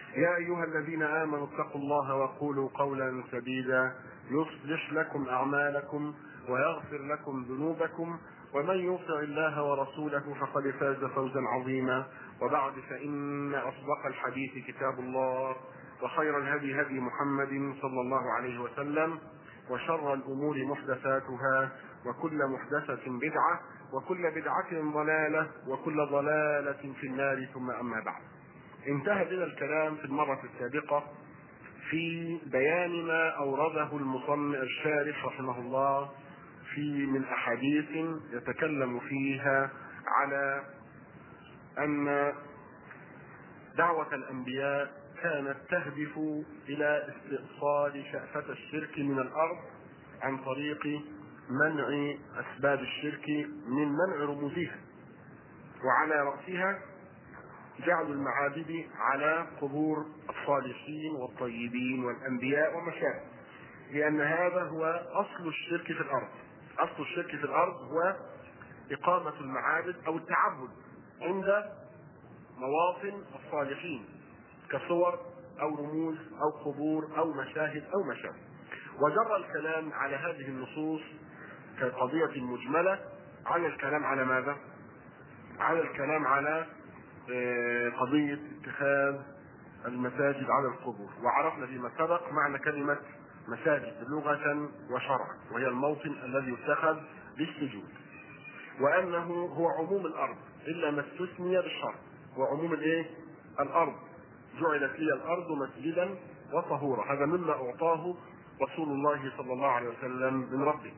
يا أيها الذين آمنوا اتقوا الله وقولوا قولا سديدا يصلح لكم أعمالكم ويغفر لكم ذنوبكم ومن يطع الله ورسوله فقد فاز فوزا عظيما وبعد فإن أصدق الحديث كتاب الله وخير الهدي هدي محمد صلى الله عليه وسلم وشر الأمور محدثاتها وكل محدثة بدعة وكل بدعة ضلالة وكل ضلالة في النار ثم أما بعد انتهى بنا الكلام في المرة السابقة في بيان ما أورده المصنف الشارح رحمه الله في من أحاديث يتكلم فيها على أن دعوة الأنبياء كانت تهدف إلى استئصال شأفة الشرك من الأرض عن طريق منع أسباب الشرك من منع رموزها وعلى رأسها جعل المعابد على قبور الصالحين والطيبين والأنبياء ومشاهد لأن هذا هو أصل الشرك في الأرض أصل الشرك في الأرض هو إقامة المعابد أو التعبد عند مواطن الصالحين كصور أو رموز أو قبور أو مشاهد أو مشاهد وجرى الكلام على هذه النصوص كقضية مجملة على الكلام على ماذا؟ على الكلام على قضية اتخاذ المساجد على القبور وعرفنا فيما سبق معنى كلمة مساجد لغة وشرعا وهي الموطن الذي يتخذ للسجود وأنه هو عموم الأرض إلا ما استثني بالشرع وعموم الإيه؟ الأرض جعلت لي الأرض مسجدا وطهورا هذا مما أعطاه رسول الله صلى الله عليه وسلم من ربه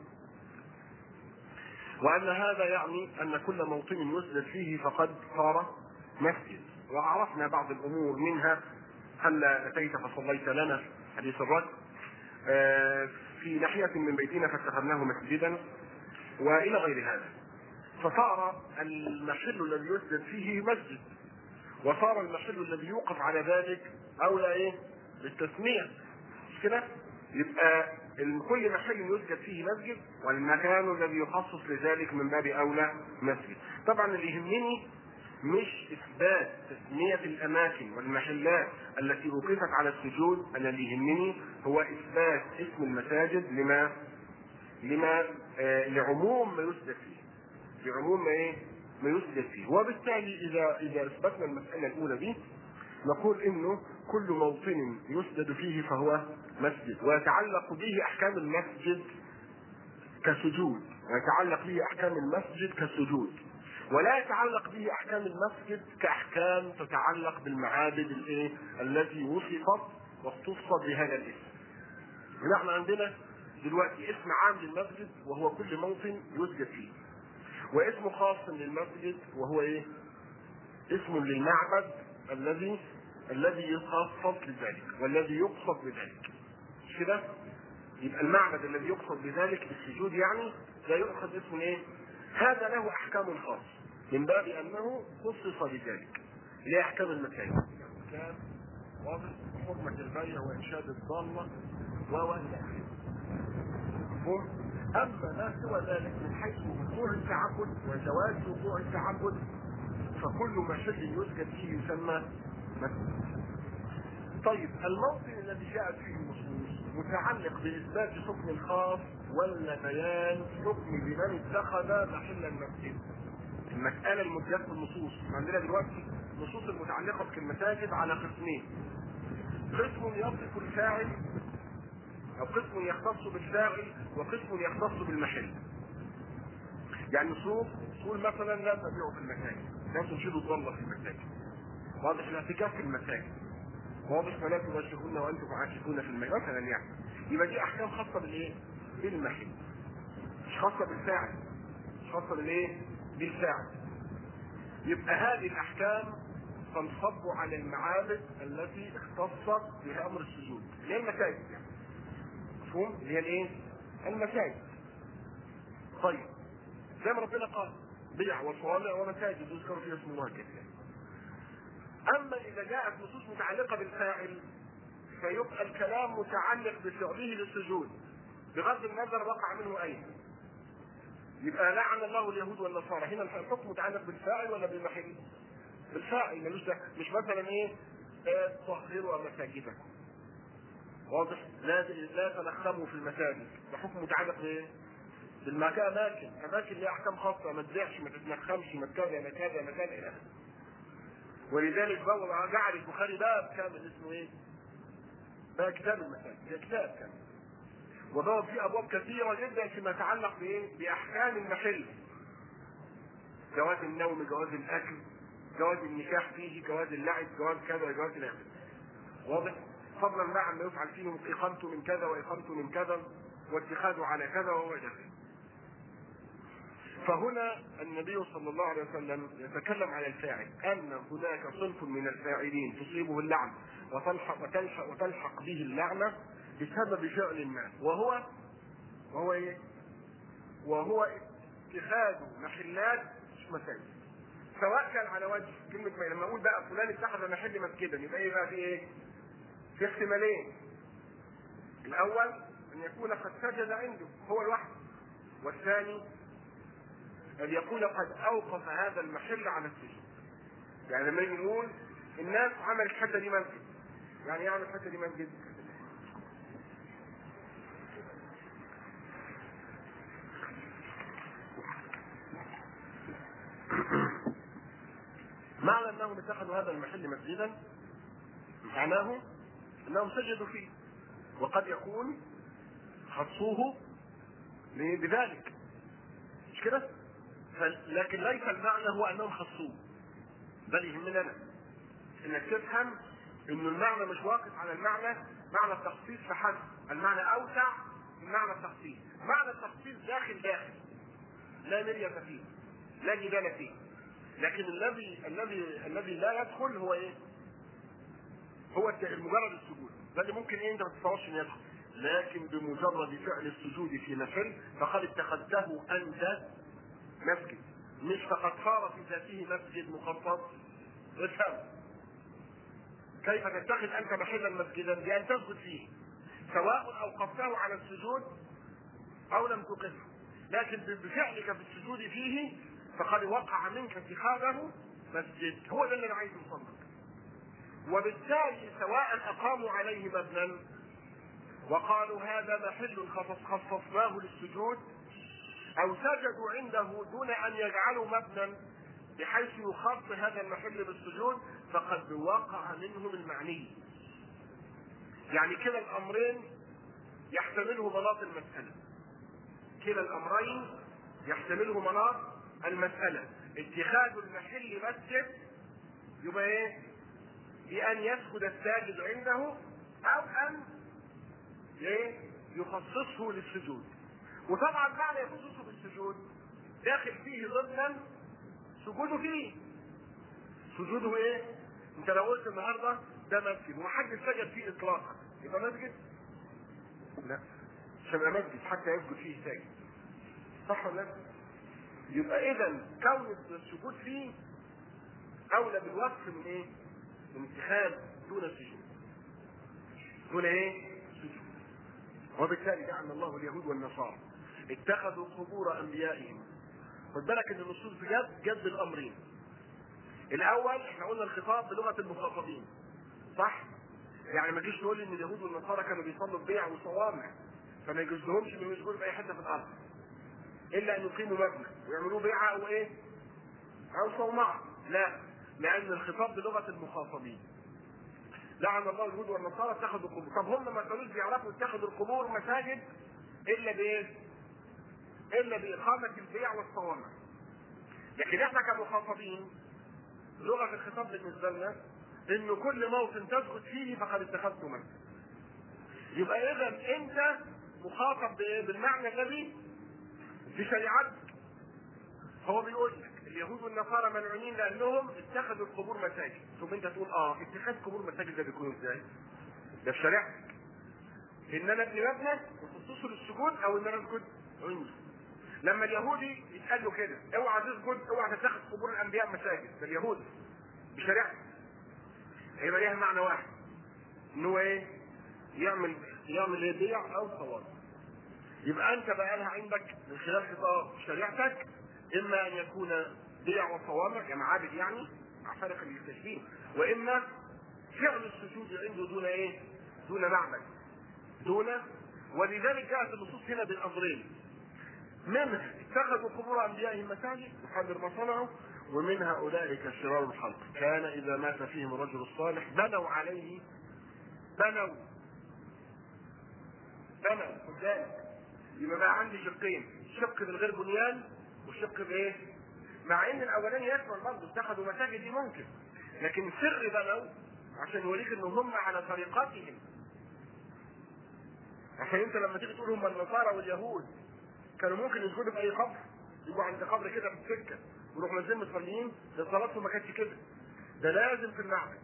وأن هذا يعني أن كل موطن يسجد فيه فقد صار مسجد وعرفنا بعض الامور منها هلا اتيت فصليت لنا حديث الرد في ناحيه من بيتنا فاتخذناه مسجدا والى غير هذا فصار المحل الذي يسجد فيه مسجد وصار المحل الذي يوقف على ذلك اولى ايه؟ بالتسميه مش كده؟ يبقى كل محل يسجد فيه مسجد والمكان الذي يخصص لذلك من باب اولى مسجد. طبعا اللي يهمني مش اثبات تسميه الاماكن والمحلات التي وقفت على السجود انا اللي يهمني هو اثبات اسم المساجد لما لما آه لعموم ما يسجد فيه لعموم ما ايه ما يسجد فيه وبالتالي اذا اذا اثبتنا المساله الاولى دي نقول انه كل موطن يسجد فيه فهو مسجد ويتعلق به احكام المسجد كسجود ويتعلق به احكام المسجد كسجود ولا يتعلق به احكام المسجد كاحكام تتعلق بالمعابد الايه التي وصفت واختصت بهذا الاسم. نحن عندنا دلوقتي اسم عام للمسجد وهو كل موطن يسجد فيه. واسم خاص للمسجد وهو ايه؟ اسم للمعبد الذي الذي يخصص لذلك والذي يقصد بذلك. مش كده؟ يبقى المعبد الذي يقصد بذلك بالسجود يعني لا يؤخذ اسم ايه؟ هذا له احكام خاصه من باب انه خصص بذلك اللي هي احكام المساجد كان واضح حرمة البيع وإنشاد الضالة و أما ما سوى ذلك من حيث وقوع التعبد وجواز وقوع التعبد فكل محل يسجد فيه يسمى مسجد. طيب الموطن الذي جاءت فيه النصوص متعلق بإثبات حكم خاص ولا بيان حكم لمن اتخذ محل المسجد المسألة الموجودة في النصوص عندنا دلوقتي النصوص المتعلقة بالمساجد على قسمين قسم يصف الفاعل أو قسم يختص بالفاعل وقسم يختص بالمحل يعني نصوص تقول مثلا لا تبيعوا في المساجد لا تنشدوا الضالة في المساجد واضح الاعتكاف في المساجد واضح فلا تباشرون وانتم عاكفون في المساجد مثلا يعني يبقى دي احكام خاصه بالايه؟ بالمحل مش خاصه بالفاعل مش خاصه بالايه؟ بالفعل يبقى هذه الاحكام تنصب على المعابد التي اختصت بها امر السجود اللي هي المساجد يعني مفهوم اللي هي الايه المساجد طيب زي ما ربنا قال بيع وصوامع ومساجد يذكر فيها اسم الله كثيرا اما اذا جاءت نصوص متعلقه بالفاعل فيبقى الكلام متعلق بفعله للسجود بغض النظر وقع منه اين يبقى لعن الله اليهود والنصارى هنا الحكم متعلق بالفاعل ولا بالمحل؟ بالفاعل ملوش ده مش مثلا ايه طهروا مساجدكم واضح لا لا تنخموا في المساجد ده حكم متعلق بايه؟ بالمكان اماكن اماكن ليها احكام خاصه ما تزيحش ما تتنخمش ما كذا ما كذا ما كذا الى اخره ولذلك بوضع جعل البخاري باب كامل اسمه ايه؟ باب كتاب المساجد ده كتاب كامل وباب فيه ابواب كثيره جدا فيما يتعلق بايه؟ باحكام المحل جواز النوم جواز الاكل جواز النكاح فيه جواز اللعب جواز كذا جواز الى اخره واضح؟ فضلا بقى عما يفعل فيهم اقامته من كذا واقامته من كذا واتخاذه على كذا وهو الى اخره فهنا النبي صلى الله عليه وسلم يتكلم على الفاعل ان هناك صنف من الفاعلين تصيبه اللعنه وتلحق وتلحق وتلحق به اللعنه بسبب فعل ما وهو وهو ايه؟ وهو اتخاذ محلات مش مساجد سواء كان على وجه كلمة ما لما اقول بقى فلان اتخذ محل مسجدا يبقى ايه بقى في ايه؟ في احتمالين الاول ان يكون قد سجد عنده هو لوحده والثاني ان يكون قد اوقف هذا المحل على السجود يعني لما نيجي نقول الناس عملت الحته دي مسجد يعني ايه عمل الحته دي مسجد معنى انهم اتخذوا هذا المحل مسجدا معناه انهم سجدوا فيه وقد يكون خصوه بذلك مش كده؟ لكن ليس المعنى هو انهم خصوه بل يهمنا انك تفهم ان المعنى مش واقف على المعنى معنى التخصيص فحسب المعنى اوسع من معنى التخصيص معنى التخصيص داخل داخل لا مرية فيه لا جدال فيه لكن الذي الذي الذي لا يدخل هو ايه؟ هو مجرد السجود ده اللي ممكن ايه انت ما تتصورش ان يدخل لكن بمجرد فعل السجود في محل فقد اتخذته انت مسجد مش فقد صار في ذاته مسجد مخصص افهم كيف تتخذ انت محلا مسجدا بان تسجد فيه سواء اوقفته على السجود او لم توقفه لكن بفعلك في السجود فيه فقد وقع منك اتخاذه مسجد هو ده اللي انا عايز اوصل وبالتالي سواء اقاموا عليه مبنى وقالوا هذا محل خصصناه للسجود او سجدوا عنده دون ان يجعلوا مبنى بحيث يخص هذا المحل بالسجود فقد وقع منهم المعني يعني كلا الامرين يحتمله مناط المسألة كلا الامرين يحتمله مناط المسألة اتخاذ المحل مسجد يبقى ايه بأن يسجد الساجد عنده أو أن ايه يخصصه للسجود وطبعا معنى يخصصه بالسجود داخل فيه ضمنا سجوده فيه سجوده ايه؟ انت لو قلت النهارده ده مسجد ومحدش سجد فيه اطلاقا يبقى مسجد؟ لا مش هيبقى مسجد حتى يسجد فيه ساجد صح ولا لا؟ يبقى اذا كون السجود فيه اولى بالوصف من ايه؟ من اتخاذ دون السجود دون ايه؟ سجود وبالتالي جعل الله اليهود والنصارى اتخذوا قبور انبيائهم خد بالك ان النصوص جد جد الامرين الاول احنا قلنا الخطاب بلغه المخاطبين صح يعني ما تجيش تقول ان اليهود والنصارى كانوا بيصلوا ببيع وصوامع فما يجوز لهمش انهم يسجدوا في اي حته في الارض الا ان يقيموا مبنى ويعملوا بيعه او ايه او صومعه لا لان الخطاب بلغه المخاطبين لعن الله اليهود والنصارى اتخذوا قبور طب هم ما كانوش بيعرفوا يتخذوا القبور مساجد الا بايه الا باقامه البيع والصوامع لكن احنا كمخاطبين لغه الخطاب بالنسبه لنا انه كل موطن تسجد فيه فقد اتخذته مسجد يبقى اذا انت مخاطب بايه بالمعنى الذي في شريعتك هو بيقول لك اليهود والنصارى ملعونين لانهم اتخذوا القبور مساجد ثم انت تقول اه اتخاذ قبور مساجد ده بيكون ازاي؟ ده في شريعتك ان انا ابني مبنى وخصوصه للسجود او ان انا اسجد عنده لما اليهودي يتقال له كده اوعى تسجد اوعى تتخذ قبور الانبياء مساجد ده اليهودي بشريعته هيبقى ليها معنى واحد ان هو ايه؟ يعمل يعمل ايه بيع او صواب يبقى انت بقى لها عندك من خلال خطاب شريعتك اما ان يكون بيع وصوامع كمعابد يعني مع فرق التشبيه واما فعل عنده دون ايه؟ دون معبد دون ولذلك جاءت النصوص هنا بالامرين منها اتخذوا قبور انبيائهم مساجد يحذر ما صنعوا ومنها اولئك شرار الخلق كان اذا مات فيهم الرجل الصالح بنوا عليه بنوا بنوا خد بالك يبقى بقى عندي شقين شق من غير بنيان وشق بايه؟ مع ان الاولاني يشمل برضه اتخذوا مساجد دي ممكن لكن سر بنوا عشان يوريك ان هم على طريقتهم عشان انت لما تيجي تقول هم النصارى واليهود كانوا ممكن يسجدوا في اي قبر يبقوا عند قبر كده في السكه ويروحوا نازلين مصليين ده صلاتهم ما كانتش كده ده لازم في المعبد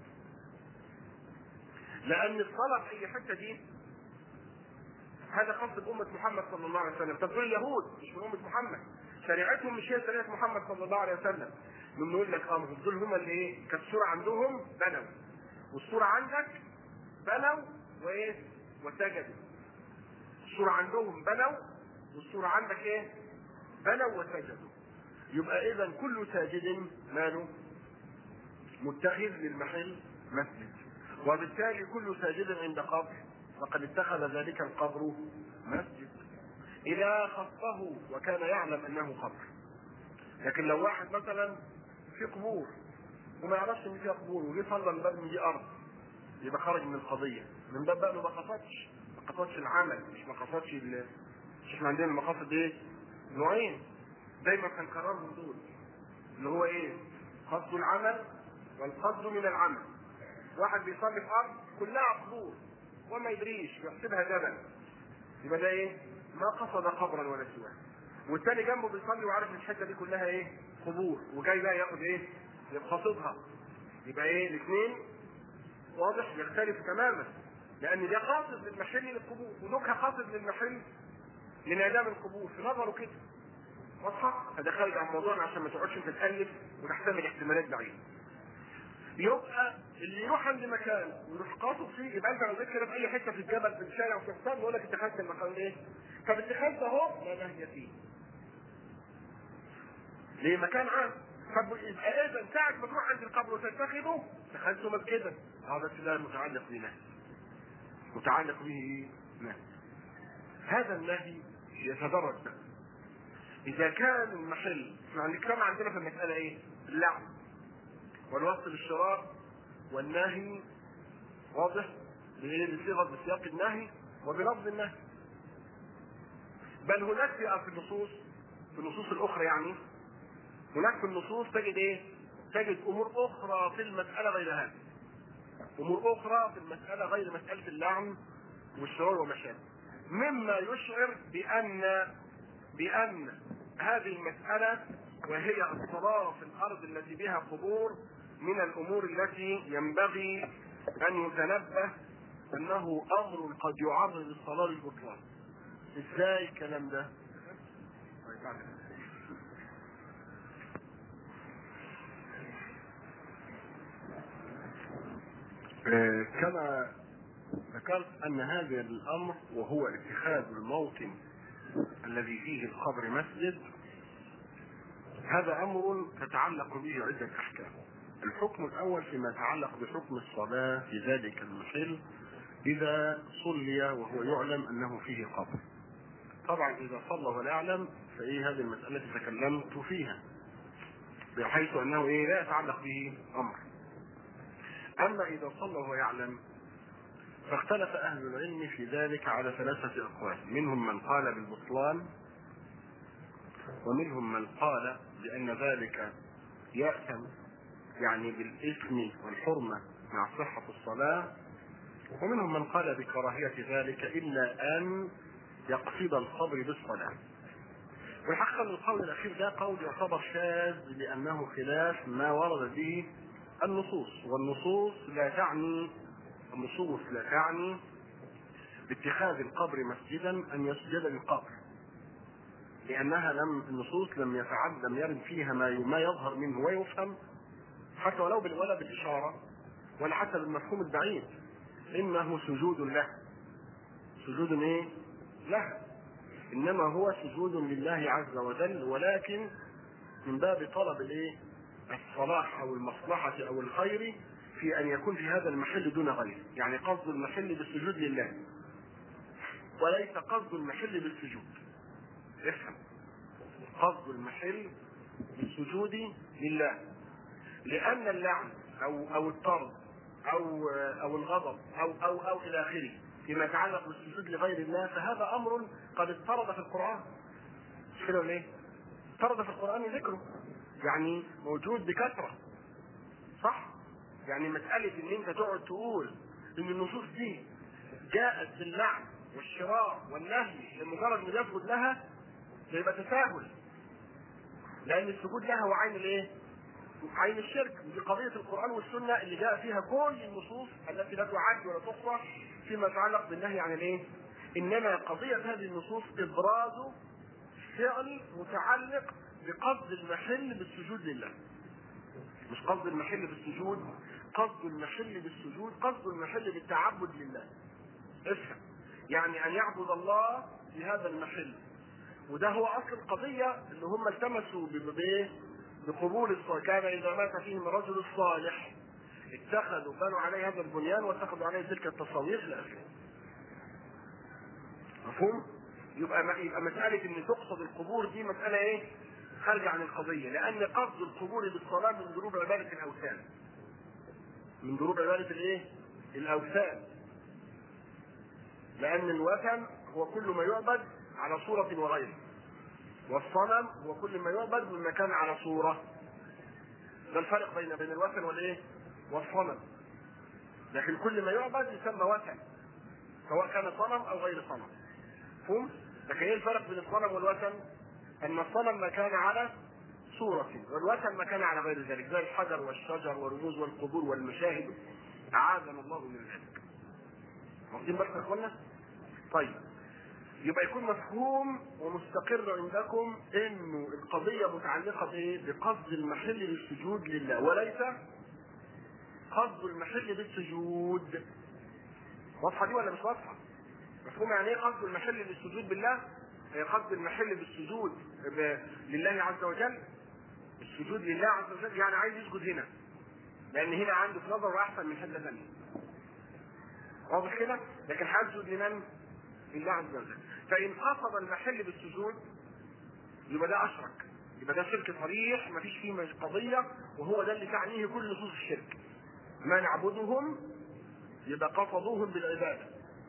لان الصلاه في اي حته دي هذا خاص بأمة محمد صلى الله عليه وسلم، طب دول اليهود مش من أمة محمد، شريعتهم مش هي شريعة محمد صلى الله عليه وسلم. من يقول لك اه دول هم اللي ايه؟ كانت الصورة عندهم بنوا. والصورة عندك بنوا وايه؟ وسجدوا. الصورة عندهم بنوا والصورة عندك ايه؟ بنوا وسجدوا. يبقى إذا كل ساجد ماله؟ متخذ للمحل مسجد. وبالتالي كل ساجد عند قبر فقد اتخذ ذلك القبر مسجد إذا خصه وكان يعلم أنه قبر لكن لو واحد مثلا في قبور وما يعرفش ان فيها قبور وجه صلى من باب ان دي ارض يبقى خرج من القضيه من باب بقى ما قصدش ما قصدش العمل مش ما قصدش ال- مش احنا عندنا المقاصد ايه؟ نوعين دايما كان قرارهم دول اللي هو ايه؟ قصد العمل والقصد من العمل واحد بيصلي في ارض كلها قبور وما يدريش يحسبها جبل يبقى ده ايه؟ ما قصد قبرا ولا سواه والتاني جنبه بيصلي وعارف ان الحته دي كلها ايه؟ قبور وجاي بقى ياخد ايه؟ يقصدها يبقى ايه الاثنين واضح يختلف تماما لان ده قاصد للمحل للقبور ودوكها قاصد للمحل لانعدام القبور في نظره كده واضحه؟ هذا خارج عن موضوعنا عشان ما تقعدش انت تالف وتحتمل احتمالات بعيده. يبقى اللي يروح عند مكان ويروح قاصد فيه يبقى انت لو جيت كده في اي حته في الجبل في الشارع في الحصان يقول لك اتخذت المكان ليه؟ طب اتخذت اهو لا نهي فيه. ليه مكان عام طب يبقى اذا ساعة ما تروح عند القبر وتتخذه اتخذته مسجدا اه بس ده متعلق بنهي متعلق به ايه؟ نهي هذا النهي يتدرج بقى اذا كان المحل احنا هنتكلم عندنا في المسألة ايه؟ اللعب والوصف بالشرار والنهي واضح بايه بصيغه بسياق النهي وبلفظ النهي بل هناك في في النصوص في النصوص الاخرى يعني هناك في النصوص تجد ايه؟ تجد امور اخرى في المساله غير هذه امور اخرى في المساله غير مساله اللعن والشرار وما شابه مما يشعر بان بان هذه المساله وهي الصلاه في الارض التي بها قبور من الامور التي ينبغي ان يتنبه انه امر قد يعرض للصلاه للبطلان ازاي الكلام ده؟ آه، كما ذكرت ان هذا الامر وهو اتخاذ الموطن الذي فيه القبر مسجد هذا امر تتعلق به عده احكام الحكم الاول فيما يتعلق بحكم الصلاه في ذلك المحل اذا صلي وهو يعلم انه فيه قبر طبعا اذا صلى ولا يعلم فايه هذه المساله التي تكلمت فيها بحيث انه ايه لا يتعلق به امر اما اذا صلى وهو يعلم فاختلف اهل العلم في ذلك على ثلاثه اقوال منهم من قال بالبطلان ومنهم من قال بان ذلك يأثم يعني بالإثم والحرمة مع صحة الصلاة ومنهم من قال بكراهية ذلك إلا أن يقصد القبر بالصلاة والحقيقة أن القول الأخير ده قول يعتبر شاذ لأنه خلاف ما ورد به النصوص والنصوص لا تعني النصوص لا تعني باتخاذ القبر مسجدا أن يسجد للقبر لأنها لم النصوص لم يتعد لم يرد فيها ما ما يظهر منه ويفهم حتى ولو بال- ولا بالإشارة ولا حتى بالمفهوم البعيد إنه سجود له سجود إيه؟ له إنما هو سجود لله عز وجل ولكن من باب طلب الإيه؟ الصلاح أو المصلحة أو الخير في ان يكون في هذا المحل دون غيره يعني قصد المحل بالسجود لله وليس قصد المحل بالسجود افهم قصد المحل بالسجود لله لان اللعن او او الطرد او او الغضب او او او الى اخره فيما يتعلق بالسجود لغير الله فهذا امر قد اضطرد في القران مش كده ولا ايه؟ اضطرد في القران ذكره يعني موجود بكثره صح؟ يعني مساله ان انت تقعد تقول ان النصوص دي جاءت باللعن والشراء والنهي لمجرد ان يسجد لها ده يبقى تساهل لان السجود لها هو عين الايه؟ عين الشرك دي قضية القرآن والسنة اللي جاء فيها كل النصوص التي لا تعد ولا تحصى فيما يتعلق بالنهي عن الايه؟ إنما قضية هذه النصوص إبراز فعل متعلق بقصد المحل بالسجود لله. مش قصد المحل بالسجود، قصد المحل بالسجود، قصد المحل بالتعبد لله. افهم. يعني أن يعبد الله في هذا المحل. وده هو أصل القضية اللي هم التمسوا بإيه؟ بقبول الصالح كان اذا مات فيهم الرجل الصالح اتخذوا بنوا عليه هذا البنيان واتخذوا عليه تلك التصاوير الى اخره. مفهوم؟ يبقى يبقى مساله ان تقصد القبور دي مساله ايه؟ خارجه عن القضيه لان قصد القبور بالصلاه من ضروب عباده الاوثان. من ضروب عباده الايه؟ الاوثان. لان الوثن هو كل ما يعبد على صوره وغيره. والصنم هو كل ما يعبد مما كان على صورة ده الفرق بين بين الوثن والايه والصنم لكن كل ما يعبد يسمى وثن سواء كان صنم او غير صنم فهم لكن ايه الفرق بين الصنم والوثن ان الصنم ما كان على صورة والوثن ما كان على غير ذلك زي الحجر والشجر والرموز والقبور والمشاهد اعاذنا الله من ذلك واخدين بالكم يا اخوانا طيب يبقى يكون مفهوم ومستقر عندكم انه القضيه متعلقه بايه؟ بقصد المحل للسجود لله وليس قصد المحل بالسجود. واضحه دي ولا مش واضحه؟ مفهوم يعني ايه قصد المحل للسجود بالله؟ هي قصد المحل بالسجود ب... لله عز وجل السجود لله عز وجل يعني عايز يسجد هنا لان هنا عنده في نظره احسن من حته ثانيه واضح كده؟ لكن هيسجد لمن؟ لله عز وجل فإن قصد المحل بالسجود يبقى ده أشرك يبقى ده شرك صريح مفيش فيه قضية وهو ده اللي تعنيه كل نصوص الشرك ما نعبدهم يبقى قصدوهم بالعبادة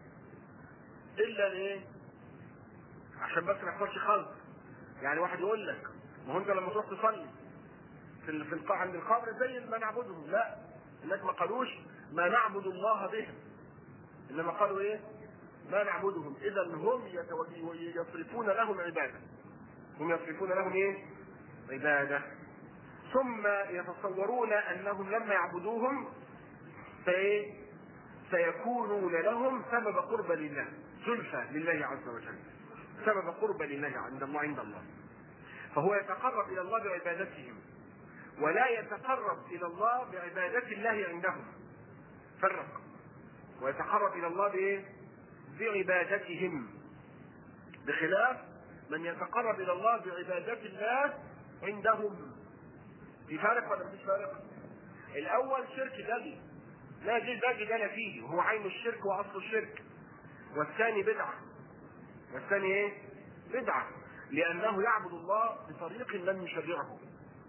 إلا ليه؟ عشان بس ما يحصلش خلط يعني واحد يقول لك ما هو أنت لما تروح تصلي في في القاع عند القبر زي ما نعبدهم لا الناس ما قالوش ما نعبد الله بهم انما قالوا ايه؟ ما نعبدهم اذا هم يصرفون لهم عباده هم يصرفون لهم ايه عباده ثم يتصورون انهم لما يعبدوهم فايه سيكونون لهم سبب قرب لله زلفى لله عز وجل سبب قرب لله عند الله عند الله فهو يتقرب الى الله بعبادتهم ولا يتقرب الى الله بعباده الله عندهم فرق ويتقرب الى الله بايه بعبادتهم بخلاف من يتقرب الى الله بعبادة الله عندهم في فارق ولا مفيش فارق؟ الاول شرك دجي لا دي ده جدال فيه وهو عين الشرك واصل الشرك والثاني بدعه والثاني ايه؟ بدعه لانه يعبد الله بطريق لم يشرعه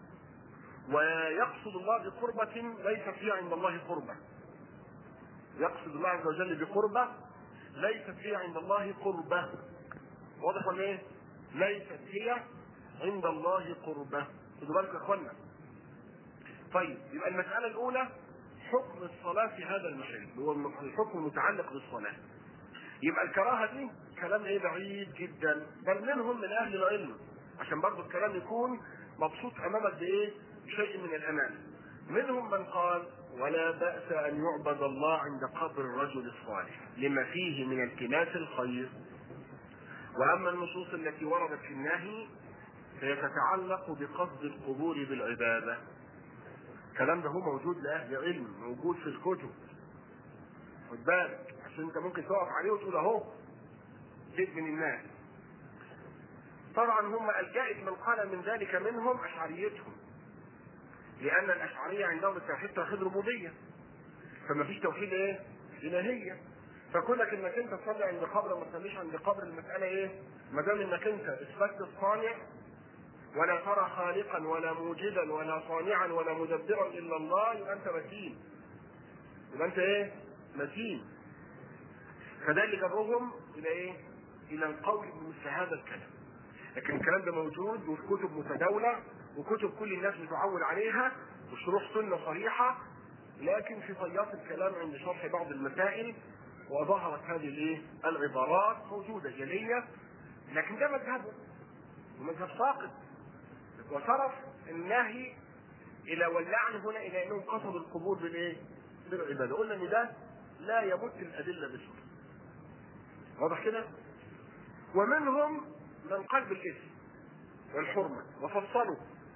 ويقصد الله بقربة ليس فيها عند الله قربة يقصد الله عز وجل بقربة ليست هي عند الله قربة واضح ولا ايه؟ ليست هي عند الله قربة خدوا بالكم يا اخوانا طيب يبقى المسألة الأولى حكم الصلاة في هذا المحل هو الحكم المتعلق بالصلاة يبقى الكراهة دي كلام ايه بعيد جدا بل منهم من أهل العلم عشان برضه الكلام يكون مبسوط أمامك بإيه؟ بشيء من الأمان منهم من قال ولا بأس أن يعبد الله عند قبر الرجل الصالح لما فيه من التماس الخير وأما النصوص التي وردت في النهي فهي تتعلق بقصد القبور بالعبادة الكلام ده هو موجود لأهل علم موجود في الكتب خد بالك عشان انت ممكن تقف عليه وتقول اهو زيد من الناس طبعا هم الجائز من قال من ذلك منهم اشعريتهم لان الاشعريه عندهم التوحيد توحيد ربوبيه فما فيش توحيد ايه؟ الهيه فكونك انك انت تصلي عند قبر وما تصليش عند قبر المساله ايه؟ ما دام انك انت اثبتت الصانع ولا ترى خالقا ولا موجدا ولا صانعا ولا مدبرا الا الله يبقى انت متين يبقى انت ايه؟ متين فده اللي جرهم الى ايه؟ الى القول بمثل هذا الكلام لكن الكلام ده موجود وفي كتب متداوله وكتب كل الناس بتعول عليها وشروح سنه صريحه لكن في طيات الكلام عند شرح بعض المسائل وظهرت هذه الايه؟ العبارات موجوده جليه لكن ده مذهبه ومذهب ساقط وصرف النهي الى واللعن هنا الى انهم قصدوا القبور بالايه؟ بالعباده قلنا ان ده لا يمت الادله بسهوله واضح كده؟ ومنهم من قال بالاسم والحرمه وفصلوا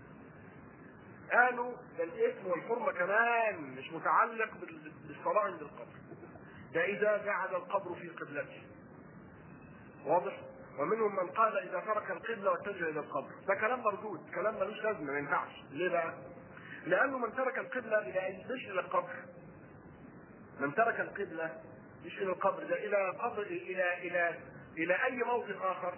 قالوا ده الاسم والحرمه كمان مش متعلق بالصلاه عند القبر ده اذا جعل القبر في قبلته واضح ومنهم من قال اذا ترك القبله واتجه الى القبر ده كلام مردود كلام ملوش لازمه ما ينفعش ليه بقى لانه من ترك القبله الى اي مش الى القبر من ترك القبله مش الى القبر ده الى قبر الى الى الى اي موطن اخر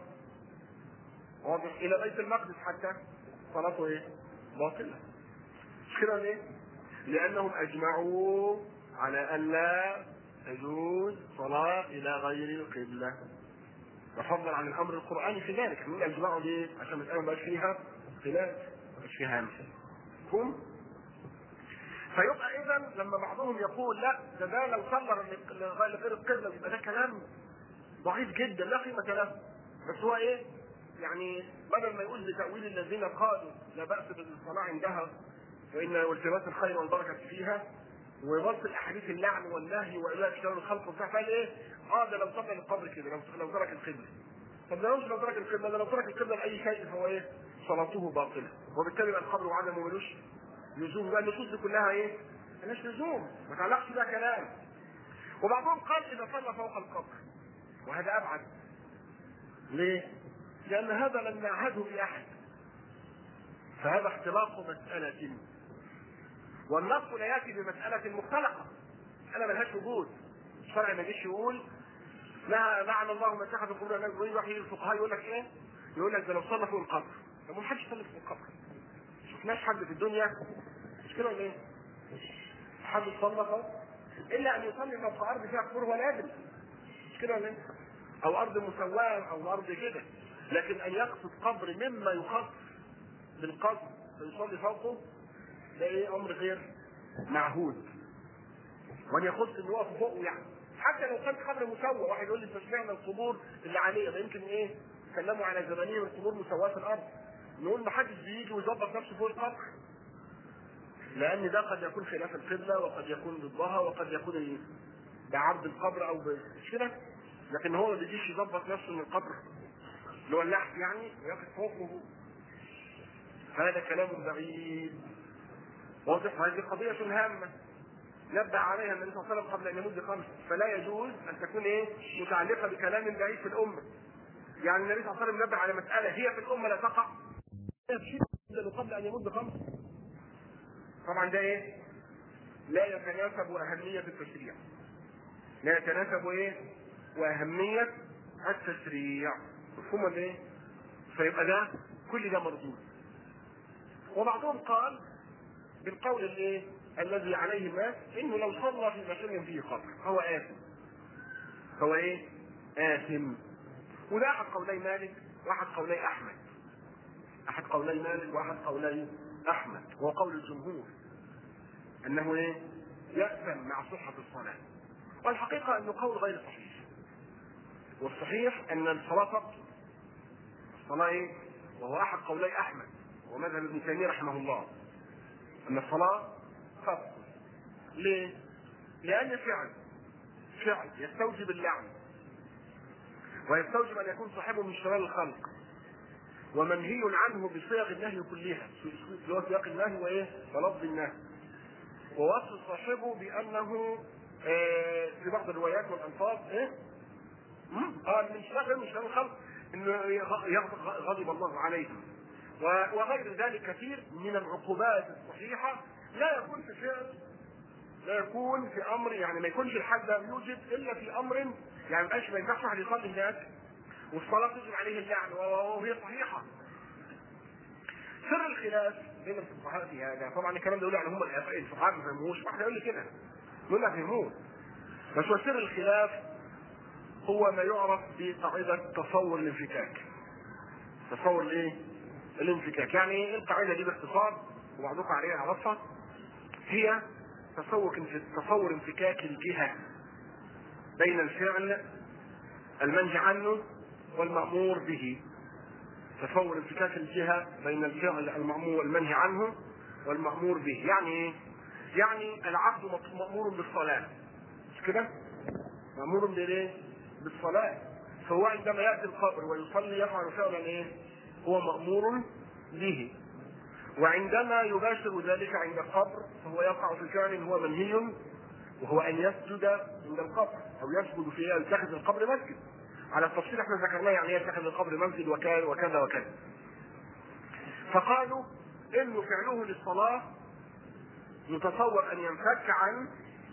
واضح الى بيت المقدس حتى صلاته ايه باطله مش كده ليه لانهم اجمعوا على ان لا تجوز صلاه الى غير القبله وفضلا عن الامر القراني في ذلك من اجمعوا ليه عشان المساله ما فيها خلاف ما فيها همسه هم فيبقى اذا لما بعضهم يقول لا ده ده لو صلى لغير القبله يبقى ده كلام ضعيف جدا لا قيمه له بس هو ايه يعني بدل ما يقول بتاويل الذين قالوا لا باس بالصلاه عندها وان والتماس الخير والبركه فيها وبص الاحاديث اللعن والنهي والى شر الخلق وبتاع قال ايه؟ اه ده لو صلى القبر كده لو لو ترك القبله طب ده مش لو ترك القبله ده لو ترك القبله لاي شيء فهو ايه؟ صلاته باطله وبالتالي يبقى القبر وعدمه ملوش لزوم بقى النصوص دي كلها ايه؟ ملهاش لزوم ما تعلقش بها كلام وبعضهم قال اذا صلى فوق القبر وهذا ابعد ليه؟ لان هذا لم نعهده باحد فهذا اختلاط مساله والنص لا ياتي بمساله مختلقه مساله ملهاش وجود الشرع ما يجيش يقول لا لعن الله من اتخذ قبور الناس ويجي واحد الفقهاء يقول لك ايه؟ يقول لك ده لو صلى فوق القبر طب ما حدش يصلي فوق القبر شفناش حد في الدنيا مش كده ولا ايه؟ حد صلى فوق الا ان يصلي فوق ارض فيها قبور هو لازم مش كده ولا ايه؟ او ارض مسواه او ارض كده لكن ان يقصد قبر مما يخص بالقصد فيصلي فوقه ده ايه امر غير معهود وان يخص انه يقف فوقه يعني حتى لو كان قبر مسوى واحد يقول لي اشمعنى القبور اللي عليه ده يمكن ايه تكلموا على زمانيه القبور مسواه في الارض نقول ما حدش بيجي ويظبط نفسه فوق القبر لان ده قد يكون خلاف القبله وقد يكون ضدها وقد يكون بعرض القبر او مش كده لكن هو ما بيجيش يظبط نفسه من القبر اللي هو اللحم يعني ويقف فوقه هذا كلام بعيد واضح هذه قضية هامة نبه عليها النبي صلى الله عليه وسلم قبل ان يموت بخمس فلا يجوز ان تكون ايه متعلقة بكلام بعيد في الأمة يعني النبي صلى الله عليه وسلم نبه على مسألة هي في الأمة لا تقع قبل ان يموت بخمس طبعا ده ايه لا يتناسب أهمية التشريع لا يتناسب ايه وأهمية التشريع مفهوم ولا ايه فيبقى ده كل ده مردود وبعضهم قال بالقول الايه الذي عليه الناس انه لو صلى في مكان فيه قبر فهو آثم هو ايه آثم وده احد قولي مالك واحد قولي احمد احد قولي مالك واحد قولي احمد وهو قول الجمهور انه ايه يأثم مع صحة الصلاة والحقيقة انه قول غير صحيح والصحيح ان الصلاة تبطل الصلاة ايه وهو احد قولي احمد ومذهب ابن تيمية رحمه الله ان الصلاة تبطل ليه؟ لأن فعل فعل يستوجب اللعن ويستوجب أن يكون صاحبه من شرار الخلق ومنهي عنه بصيغ النهي كلها اللي هو سياق النهي وايه؟ ولفظ النهي ووصف صاحبه بأنه آه في بعض الروايات والألفاظ ايه؟ قال من شر من شر الخلق انه غضب الله عليهم وغير ذلك كثير من العقوبات الصحيحة لا يكون في فعل لا يكون في امر يعني ما يكونش الحد ده يوجد الا في امر يعني ما ما ينفعش واحد يصلي هناك والصلاه تجب عليه اللعن وهي صحيحه. سر الخلاف بين الفقهاء في هذا طبعا الكلام ده يقول يعني هم الفقهاء ما فهموش واحد يقول لي كده يقول لك فهموه بس هو سر الخلاف هو ما يعرف بقاعدة تصور الانفكاك تصور الايه؟ الانفكاك يعني ايه القاعدة دي باختصار وبعضكم عليها عرفها هي تصور تصور انفكاك الجهة بين الفعل المنهي عنه والمأمور به تصور انفكاك الجهة بين الفعل المأمور المنهي عنه والمأمور به يعني ايه؟ يعني العبد مأمور بالصلاة مش كده؟ مأمور بالايه؟ بالصلاة فهو عندما يأتي القبر ويصلي يفعل فعلا ايه؟ هو مأمور به وعندما يباشر ذلك عند القبر فهو يقع في فعل هو منهي وهو ان يسجد عند القبر او يسجد في يتخذ القبر مسجد على التفصيل احنا ذكرناه يعني يتخذ القبر مسجد وكذا وكذا وكذا فقالوا انه فعله للصلاه يتصور ان ينفك عن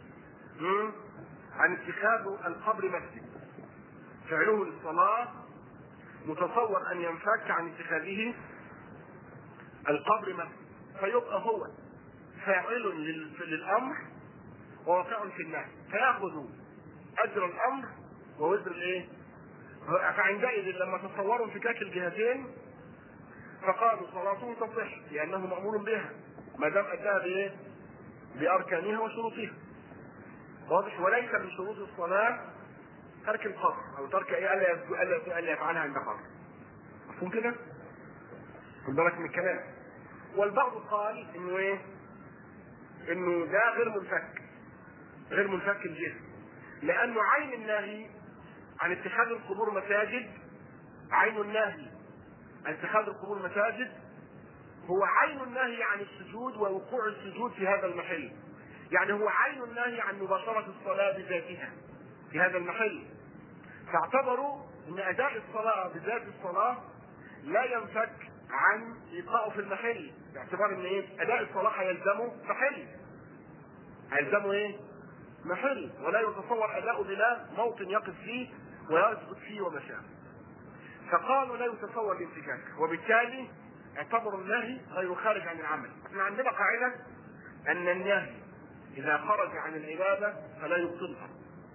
عن اتخاذ القبر مسجد فعله للصلاة متصور أن ينفك عن اتخاذه القبر مسجد فيبقى هو فاعل للأمر وواقع في النهي فيأخذ أجر الأمر ووزر الإيه؟ فعندئذ لما تصوروا انفكاك الجهتين فقالوا صلاته تصح لأنه مأمور بها ما دام أداها بإيه؟ بأركانها وشروطها واضح وليس من شروط الصلاة ترك القبر أو ترك إيه ألا ألا ألا يفعلها عند قبر مفهوم كده؟ خد بالك من الكلام والبعض قال إنه إيه؟ إنه ده غير منفك غير منفك الجسم لأنه عين النهي عن اتخاذ القبور مساجد عين النهي عن اتخاذ القبور مساجد هو عين النهي عن السجود ووقوع السجود في هذا المحل يعني هو عين النهي عن مباشرة الصلاة بذاتها في هذا المحل فاعتبروا ان اداء الصلاة بذات الصلاة لا ينفك عن ايقاعه في المحل باعتبار ان ايه اداء الصلاة هيلزمه محل هيلزمه ايه محل ولا يتصور اداؤه بلا موطن يقف فيه ويسجد فيه وما شابه فقالوا لا يتصور الانفكاك وبالتالي اعتبروا النهي غير خارج عن العمل احنا عندنا قاعده ان النهي اذا خرج عن العباده فلا يبطلها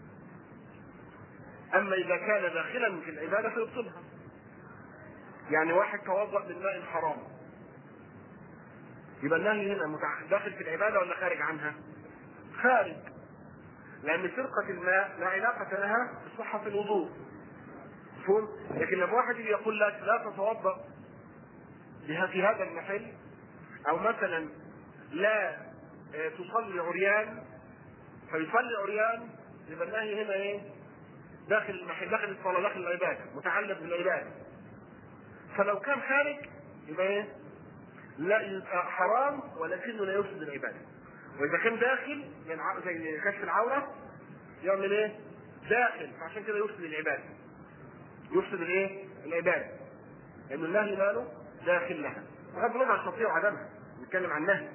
اما اذا كان داخلا في العباده فيبطلها يعني واحد توضا من ماء حرام يبقى النهي هنا داخل في العباده ولا خارج عنها؟ خارج لان سرقه الماء لا علاقه لها بصحه الوضوء مفهوم؟ لكن لما واحد يجي يقول لك لا تتوضا بها في هذا المحل او مثلا لا تصلي عريان فيصلي عريان يبقى النهي هنا ايه؟ داخل المحل داخل الصلاه داخل العباده متعلق بالعباده فلو كان خارج يبقى ايه؟ لا يبقى حرام ولكنه لا يفسد العباده واذا كان داخل زي كشف العوره يعمل ايه؟ داخل فعشان كده يفسد العباده يفسد الايه؟ العباده لان النهي ماله داخل لها بغض النظر عن الشرطيه وعدمها نتكلم عن النهي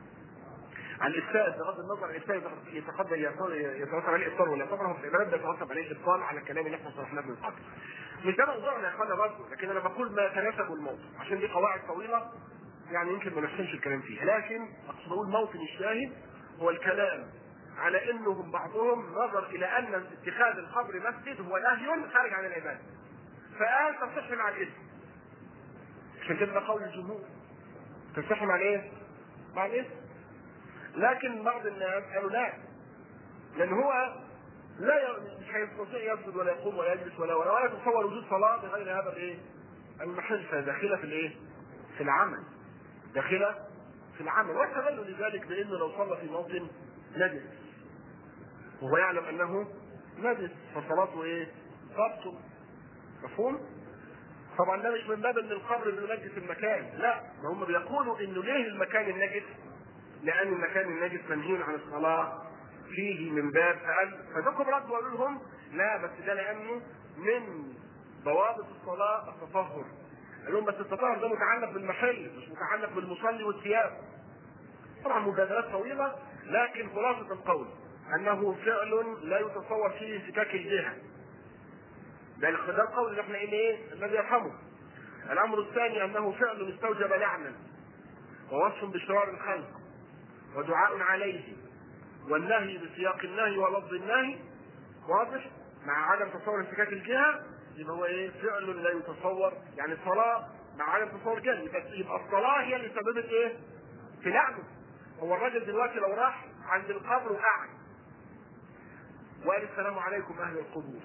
عن الافساد بغض النظر عن الافساد يتقدم يترتب عليه افطار ولا طبعا هو في العبادات ده يترتب عليه ابطال على الكلام اللي احنا شرحناه من قبل. مش ده موضوعنا يا اخوانا برضه لكن انا بقول ما تناسب الموضوع عشان دي قواعد طويله يعني يمكن ما نحسنش الكلام فيها لكن اقصد اقول موطن الشاهد هو الكلام على انهم بعضهم نظر الى ان اتخاذ القبر مسجد هو نهي خارج عن العباده. فقال تصح مع الاسم. عشان كده ده قول الجمهور. تصح مع الايه؟ مع الاسم. لكن بعض الناس قالوا لا لان هو لا مش هيستطيع يسجد ولا يقوم ولا يجلس ولا ولا ولا يتصور وجود صلاه بغير هذا الايه؟ المحل فداخله في الايه؟ في العمل داخله في العمل واستدلوا لذلك بانه لو صلى في موطن نجس وهو يعلم انه نجس فصلاته ايه؟ تبطل مفهوم؟ طبعا ده مش من باب ان القبر بينجس المكان لا ده هم بيقولوا انه ليه المكان النجس لان المكان النجس منهي عن الصلاه فيه من باب فقال فذكروا ردوا قالوا لهم لا بس ده لانه من ضوابط الصلاه التطهر قال لهم بس التطهر ده متعلق بالمحل مش متعلق بالمصلي والثياب طبعا مجادلات طويله لكن خلاصه القول انه فعل لا يتصور فيه انفكاك الجهه ده ده القول اللي احنا ايه الذي يفهمه الامر الثاني انه فعل استوجب لعنا ووصف بشرار الخلق ودعاء عليه والنهي بسياق النهي ولفظ النهي واضح مع عدم تصور انفكاك الجهه يبقى هو ايه فعل لا يتصور يعني الصلاه مع عدم تصور الجهه يبقى يبقى الصلاه هي اللي سببت ايه؟ في لعنه هو الراجل دلوقتي لو راح عند القبر وقعد وقال السلام عليكم اهل القبور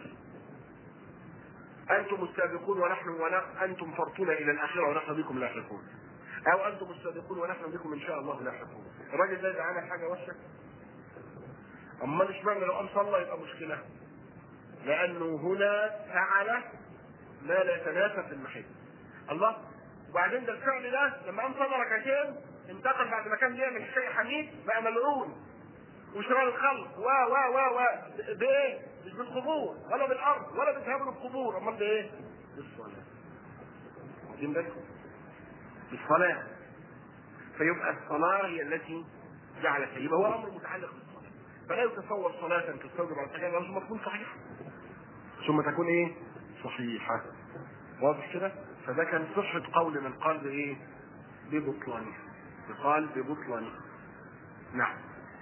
انتم السابقون ونحن ونحن انتم فرطون الى الاخره ونحن بكم لاحقون او انتم السابقون ونحن بكم ان شاء الله لاحقون الراجل ده عمل حاجه وحشه امال اشمعنى لو قام صلى يبقى مشكله لانه هنا فعل ما لا يتناسب في المحل الله وبعدين ده الفعل ده لما قام صلى ركعتين انتقل بعد ما كان بيعمل شيء حميد بقى ملعون وشرار الخلق و و و و بايه؟ مش بالقبور ولا بالارض ولا بالذهاب للقبور امال بايه؟ بالصلاه. واخدين بالكم؟ بالصلاه. فيبقى الصلاه هي التي جعلت يبقى هو امر متعلق بالصلاه. فلا يتصور صلاه تستوجب على الحاجه ثم تكون صحيحه. ثم تكون ايه؟ صحيحه. واضح كده؟ فده كان صحة قول من قال بايه؟ ببطلانه. قال ببطلانه. نعم.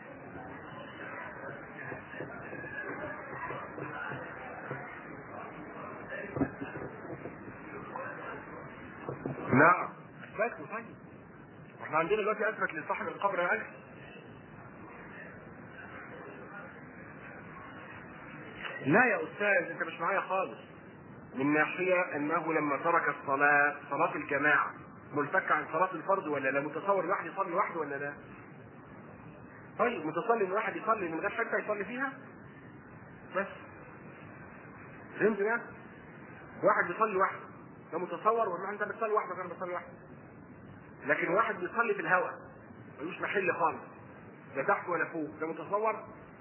نعم اثبته طيب احنا عندنا دلوقتي اثبت لصاحب القبر يا اخي لا يا استاذ انت مش معايا خالص من ناحية انه لما ترك الصلاة صلاة الجماعة ملتك عن صلاة الفرض ولا لا متصور واحد يصلي لوحده ولا لا طيب متصلي ان واحد يصلي من غير حتى يصلي فيها بس فهمت ده واحد يصلي لوحده ده متصور ولا انت بتصلي وحدك انا بصلي وحدي لكن واحد بيصلي في الهواء ملوش محل خالص لا تحت ولا فوق ده متصور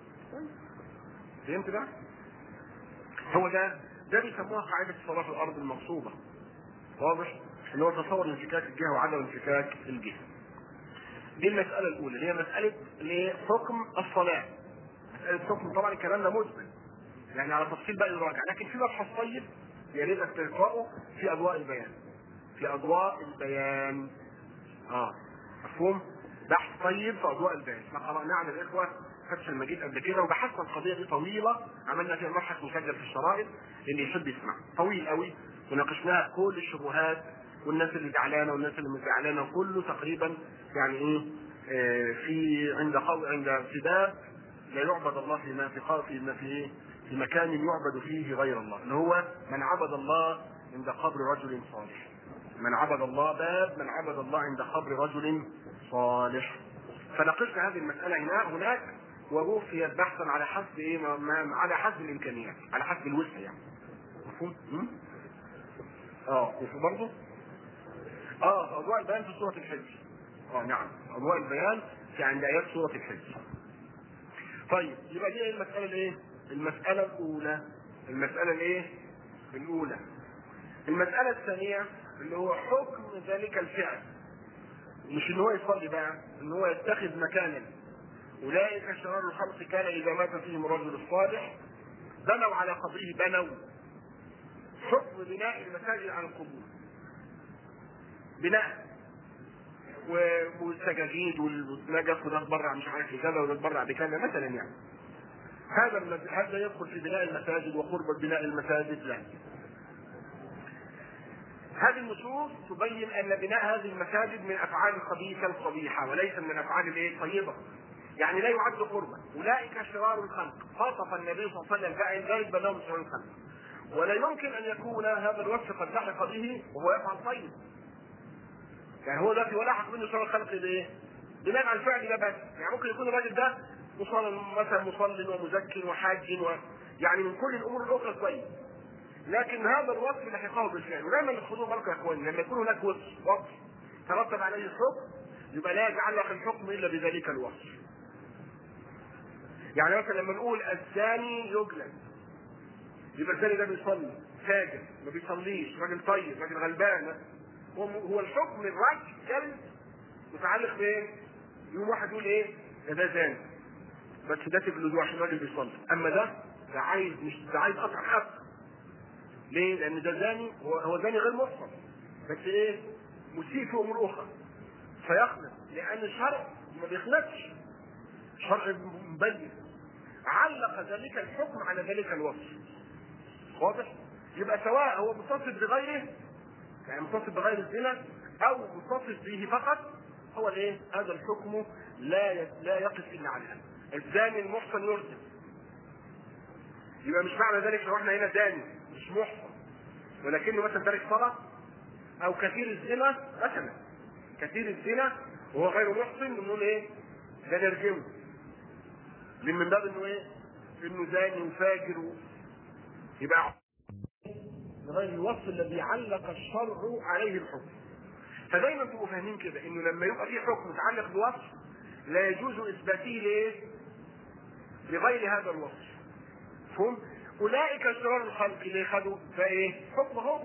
فهمت ده هو ده ده بيسموها قاعدة الصلاة في الأرض المغصوبة واضح اللي هو تصور انفكاك الجهة وعدم انفكاك الجهة دي المسألة الأولى اللي هي مسألة اللي هي حكم الصلاة مسألة حكم طبعا الكلام ده مجمل يعني على تفصيل بقى يراجع لكن في مبحث طيب يا ريت تقرأه في أضواء البيان في أضواء البيان اه مفهوم بحث طيب في أضواء البيان احنا قرأناه عن الإخوة فتح المجيد قبل كده وبحثنا القضية دي طويلة عملنا فيها مبحث مسجل في الشرائط اللي يحب يسمع طويل قوي وناقشناها كل الشبهات والناس اللي زعلانه والناس اللي مش زعلانه وكله تقريبا يعني ايه آه في عند قول عند في باب لا يعبد الله فيما في في ما في ايه في مكان يعبد فيه غير الله اللي هو من عبد الله عند قبر رجل صالح من عبد الله باب من عبد الله عند قبر رجل صالح فناقشنا هذه المسألة هنا هناك ووفيت بحثا على حسب ايه ما ما على حسب الامكانيات على حسب الوسع يعني مفهوم؟ اه وفي برضه اه اضواء البيان في سورة الحج اه نعم اضواء البيان في عند ايات سورة الحج طيب يبقى دي المسألة الايه؟ المسألة الأولى المسألة الايه؟ الأولى المسألة الثانية اللي هو حكم ذلك الفعل مش ان هو يصلي بقى ان هو يتخذ مكانا اولئك شرار الخلق كان اذا مات فيهم الرجل الصالح بنوا على قبره بنوا حكم بناء المساجد على القبور بناء والسجاجيد والنجف وده اتبرع مش عارف بكذا وده اتبرع بكذا مثلا يعني هذا المز... هذا يدخل في بناء المساجد وقرب بناء المساجد لا هذه النصوص تبين ان بناء هذه المساجد من افعال الخبيثه القبيحه وليس من افعال الايه الطيبه يعني لا يعد قربا اولئك شرار الخلق خاطف النبي صلى الله عليه وسلم فاعل ذلك بناهم شرار الخلق ولا يمكن ان يكون هذا الوصف قد لحق به وهو يفعل طيب يعني هو دلوقتي ولا حق منه شرار الخلق بايه؟ بناء على الفعل ده بس يعني ممكن يكون الراجل ده مصلي مثلا مصل ومزكي وحاج و... يعني من كل الامور الاخرى كويس لكن هذا الوصف لحقه بالفعل ودايما خدوا بالكم يا اخواني لما يكون هناك وصف وصف ترتب عليه الحكم يبقى لا يتعلق الحكم الا بذلك الوصف يعني مثلا لما نقول الزاني يجلد يبقى الزاني ده بيصلي فاجر ما بيصليش راجل طيب راجل غلبان هو هو الحكم الرجل جلد متعلق بايه؟ يقوم واحد يقول ايه ده ده زاني بس ده تجلدوه عشان الراجل بيصلي اما ده ده عايز مش ده عايز قطع حق ليه؟ لان ده زاني هو هو زاني غير محصن بس ايه؟ مسيء في امور اخرى فيخلط لان الشرع ما بيخلطش شرع مبين علق ذلك الحكم على ذلك الوصف واضح؟ يبقى سواء هو متصف بغيره يعني متصف بغير الزنا او متصف به فقط هو الايه؟ هذا الحكم لا ي- لا يقف الا على هذا. الزاني المحصن يرجم. يبقى مش معنى ذلك لو احنا هنا زاني مش محصن ولكنه مثلا تارك صلاه او كثير الزنا مثلا كثير الزنا وهو غير محصن نقول ايه؟ ده نرجمه. لان من باب انه ايه؟ انه زاني وفاجر و... يبقى غير الوصف الذي علق الشرع عليه الحكم. فدايما تبقوا فاهمين كده انه لما يبقى في حكم متعلق بوصف لا يجوز اثباته لايه؟ لغير هذا الوصف. مفهوم؟ اولئك شرار الخلق اللي خدوا فايه؟ حكم هو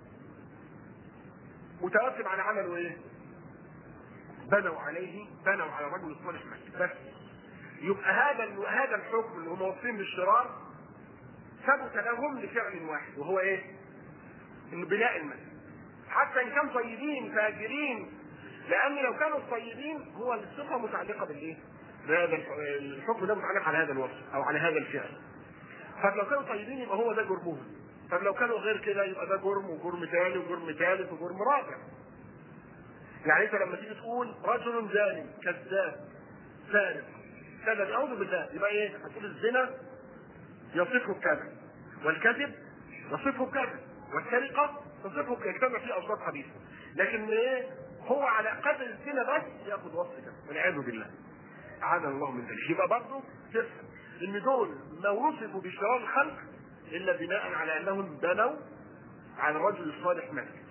مترتب على عمله ايه؟ بنوا عليه بنوا على الرجل الصالح مسجد بس يبقى هذا هذا الحكم اللي هم واصفين بالشرار ثبت لهم لفعل واحد وهو ايه؟ انه بناء المسجد حتى ان كانوا طيبين فاجرين لان لو كانوا طيبين هو الصفه متعلقه بالايه؟ بهذا الح- الحكم ده متعلق على هذا الوصف او على هذا الفعل. فلو كانوا طيبين يبقى هو ده جرمهم. طب لو كانوا غير كده يبقى ده جرم وجرم ثاني وجرم ثالث وجرم رابع. يعني انت لما تيجي تقول رجل زاني كذاب سارق كذا نعوذ بالله يبقى ايه؟ هتقول الزنا يصفه بكذا والكذب يصفه بكذا والسرقه تصفه يجتمع فيه اوصاف حديثه لكن ايه هو على قدر الزنا بس ياخذ وصف كده والعياذ بالله اعاذنا الله من ذلك يبقى برضه تفهم ان دول ما وصفوا بشرار الخلق الا بناء على انهم بنوا على الرجل الصالح مسجد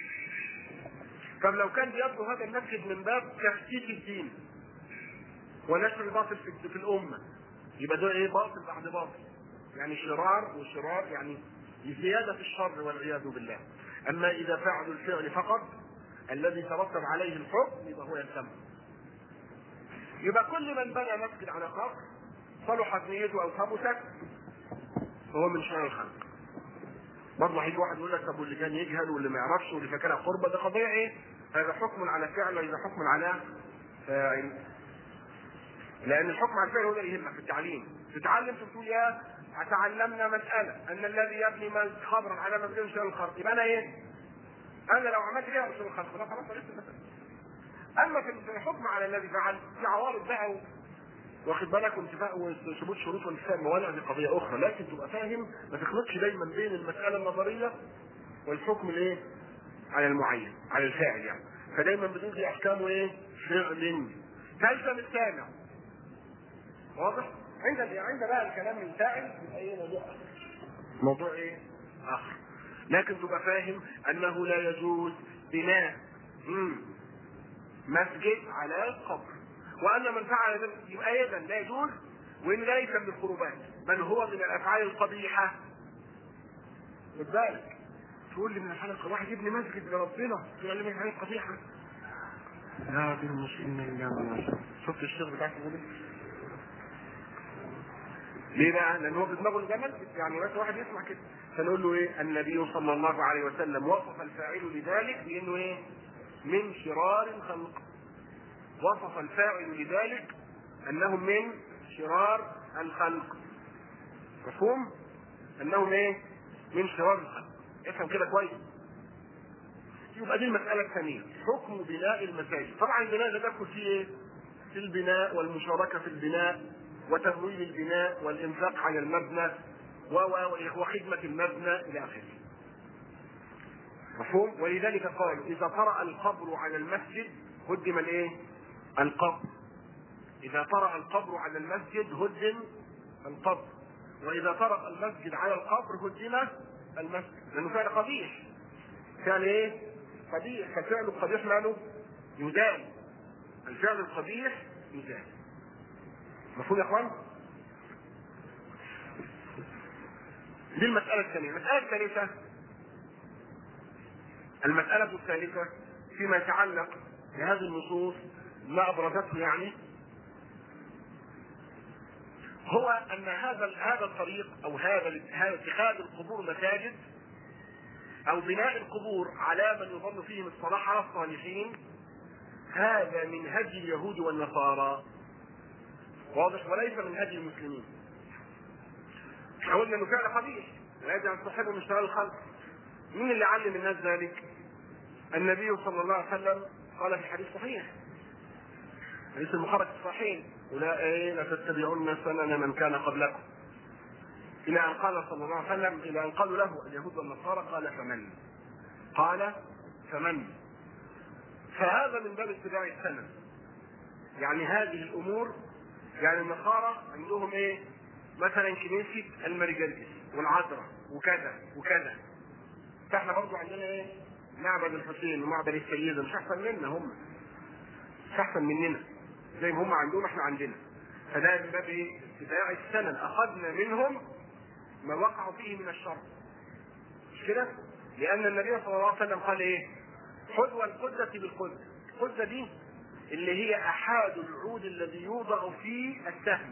طب لو كان بيبنوا هذا المسجد من باب تفتيت الدين ونشر الباطل في, في الامه يبقى ده ايه باطل بعد باطل يعني شرار وشرار يعني زياده في الشر والعياذ بالله اما اذا فعلوا الفعل فقط الذي ترتب عليه الحكم يبقى هو يلزمه يبقى كل من بنى مسجد على قبر صلحت نيته او خبثت فهو من شرار الخلق برضه هيجي واحد يقول لك طب واللي كان يجهل واللي ما يعرفش واللي فاكرها قربة ده قضية ايه؟ هذا حكم على فعل وإذا حكم على فاعل. لأن الحكم على الفعل هو ده اللي يهمك في التعليم. تتعلم تقول يا تعلمنا مسألة أن الذي يبني مس- خبرا على مسجد شر الخلق يبقى أنا إيه؟ أنا لو عملت كده مش الخلق لا خلاص عرفت المسألة. أما في الحكم على الذي فعل في عوارض بقى و- واخد بالك وانتفاء وثبوت شروط وانتفاء الموانع دي قضيه اخرى لكن تبقى فاهم ما تخلطش دايما بين المساله النظريه والحكم الايه؟ على المعين على الفاعل يعني فدايما بتقول احكامه ايه؟ فعل تلزم السامع واضح؟ عند عند بقى الكلام الفاعل يبقى ايه موضوع آخر. موضوع ايه؟ اخر لكن تبقى فاهم انه لا يجوز بناء مم. مسجد على قبر وان من فعل ذلك يبقى ايضا لا يجوز وان ليس من القربات بل هو من الافعال القبيحه خد بالك تقول لي من الافعال القبيحه واحد يبني مسجد لربنا تقول لي من الافعال القبيحه لا دي مش ان الله شفت الشيخ بتاعك بيقول إيه؟ ليه بقى؟ لان هو في دماغه الجمل يعني بس واحد يسمع كده فنقول له ايه؟ النبي صلى الله عليه وسلم وصف الفاعل لذلك بانه ايه؟ من شرار الخلق وصف الفاعل لذلك انهم من شرار الخلق مفهوم انهم ايه من شرار الخلق افهم كده كويس يبقى دي المساله الثانيه حكم بناء المساجد طبعا البناء ده دخل فيه ايه في البناء والمشاركه في البناء وتمويل البناء والانفاق على المبنى و- و- وخدمه المبنى الى اخره مفهوم ولذلك قالوا اذا طرأ القبر على المسجد هدم الايه القبر إذا طرأ القبر على المسجد هدم القبر وإذا طرأ المسجد على القبر هدم المسجد لأنه فعل قبيح فعل إيه؟ قبيح ففعل القبيح ماله؟ يزال الفعل القبيح يزال مفهوم يا إخوان؟ دي المسألة الثانية، المسألة الثالثة المسألة الثالثة فيما يتعلق بهذه النصوص ما ابرزته يعني هو ان هذا هذا الطريق او هذا هذا اتخاذ القبور مساجد او بناء القبور على من يظن فيهم الصلاح على الصالحين هذا من هدي اليهود والنصارى واضح وليس من هدي المسلمين قلنا انه فعل قبيح لا يجب ان تصحبه من شرار الخلق مين اللي علم الناس ذلك؟ النبي صلى الله عليه وسلم قال في حديث صحيح حديث المخرج الصحيح ولا ايه لا تتبعون سنن من كان قبلكم الى ان قال صلى الله عليه وسلم الى ان قالوا له اليهود والنصارى قال فمن قال فمن فهذا من باب اتباع السنن يعني هذه الامور يعني النصارى عندهم ايه مثلا كنيسه المرجلس والعذراء وكذا وكذا فاحنا برضو عندنا ايه معبد الحسين ومعبد السيده مش احسن منا هم مش احسن مننا زي ما هم عندهم احنا عندنا فده من باب ايه اتباع السنن اخذنا منهم ما وقعوا فيه من الشر مش كده لان النبي صلى الله عليه وسلم قال ايه حذو القدة بالقدة القدة دي اللي هي احاد العود الذي يوضع فيه السهم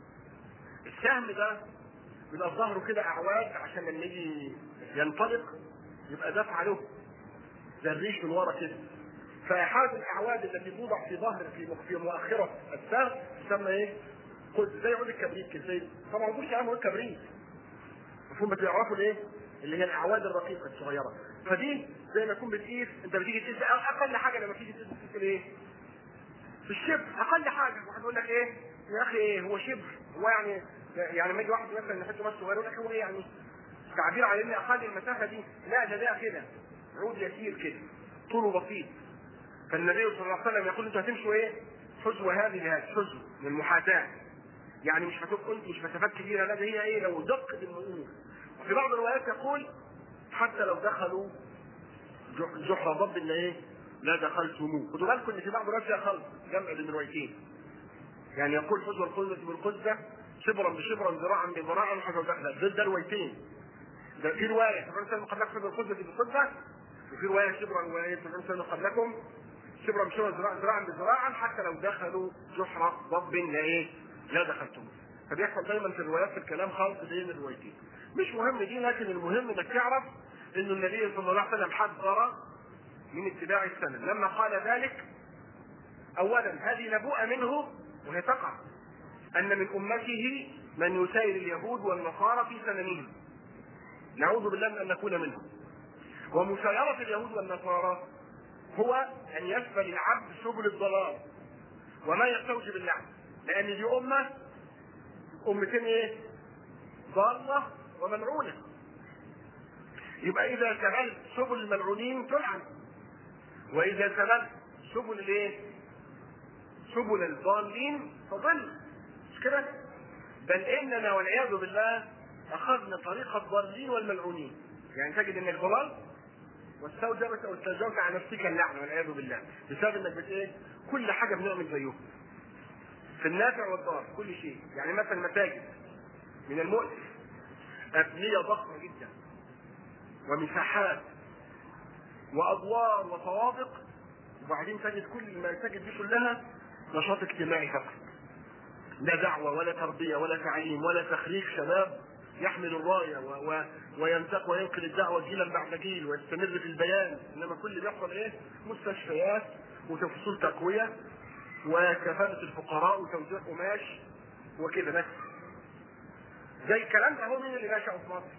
السهم ده بيبقى ظهره كده اعواد عشان لما يجي ينطلق يبقى دفع له زي الريش من ورا كده فاحاد الاعواد التي توضع في ظهر في في مؤخره السهم تسمى ايه؟ قد زي عود الكبريت كده زي طبعا ما بقولش عود كبريت المفروض بتعرفوا الايه؟ اللي هي الاعواد الرقيقه الصغيره فدي زي ما تكون بتقيس انت بتيجي تقيس اقل حاجه لما تيجي تقيس بتقيس الايه؟ في الشبر اقل حاجه واحد يقول لك ايه؟ يا اخي ايه هو شبر هو يعني يعني لما يجي واحد مثلا يحط ماسك صغير يقول لك هو ايه يعني؟ تعبير على ان اقل المسافه دي لا ده ده كده عود يسير كده طوله بسيط فالنبي صلى الله عليه وسلم يقول انتوا هتمشوا ايه؟ حزو هذه هذه حزو من المحاذاه يعني مش هتبقوا انتوا مش مسافات كبيره لا ده هي ايه لو دقت الامور وفي بعض الروايات يقول حتى لو دخلوا جحر ضب الا ايه؟ لا دخلتموه خدوا بالكم ان في بعض الروايات فيها خلط جمع بين الروايتين يعني يقول حزو القدة بالقدة شبرا بشبرا ذراعا بذراع حسب ده ده روايتين ده في روايه فمن سلم قبلكم بالقدة بالقدة وفي روايه شبرا روايه فمن سلم قبلكم شبرا بشبرا ذراعا بذراعا حتى لو دخلوا جحر ضب لا ايه؟ لا دخلتموه فبيحصل دايما في الروايات في الكلام خلط بين الروايتين مش مهم دي لكن المهم انك تعرف ان النبي صلى الله عليه وسلم حذر من اتباع السنن لما قال ذلك اولا هذه نبوءه منه وهي تقع ان من امته من يساير اليهود والنصارى في سننهم نعوذ بالله من ان نكون منهم ومسايرة اليهود والنصارى هو ان يسبل العبد سبل الضلال وما يستوجب اللعن لان دي امه امتين ايه؟ ضاله وملعونه يبقى اذا سبلت سبل الملعونين تلعن واذا سبلت سبل الايه؟ سبل الضالين فضل مش كده؟ بل اننا والعياذ بالله اخذنا طريق الضالين والملعونين يعني تجد ان الضلال واستوجبت او استوجبت على نفسك اللعنه والعياذ بالله بسبب انك بت ايه؟ كل حاجه بنعمل زيهم في النافع والضار كل شيء يعني مثلا المساجد من المؤسف أبنية ضخمة جدا ومساحات وأدوار وطوابق وبعدين تجد كل المساجد دي كلها نشاط اجتماعي فقط لا دعوة ولا تربية ولا تعليم ولا تخريج شباب يحمل الراية و... و... وينتق وينقل الدعوة جيلا بعد جيل ويستمر في البيان إنما كل اللي بيحصل إيه؟ مستشفيات وتفصيل تقوية وكفالة الفقراء وتوزيع قماش وكده بس زي الكلام ده هو مين اللي نشأ في مصر؟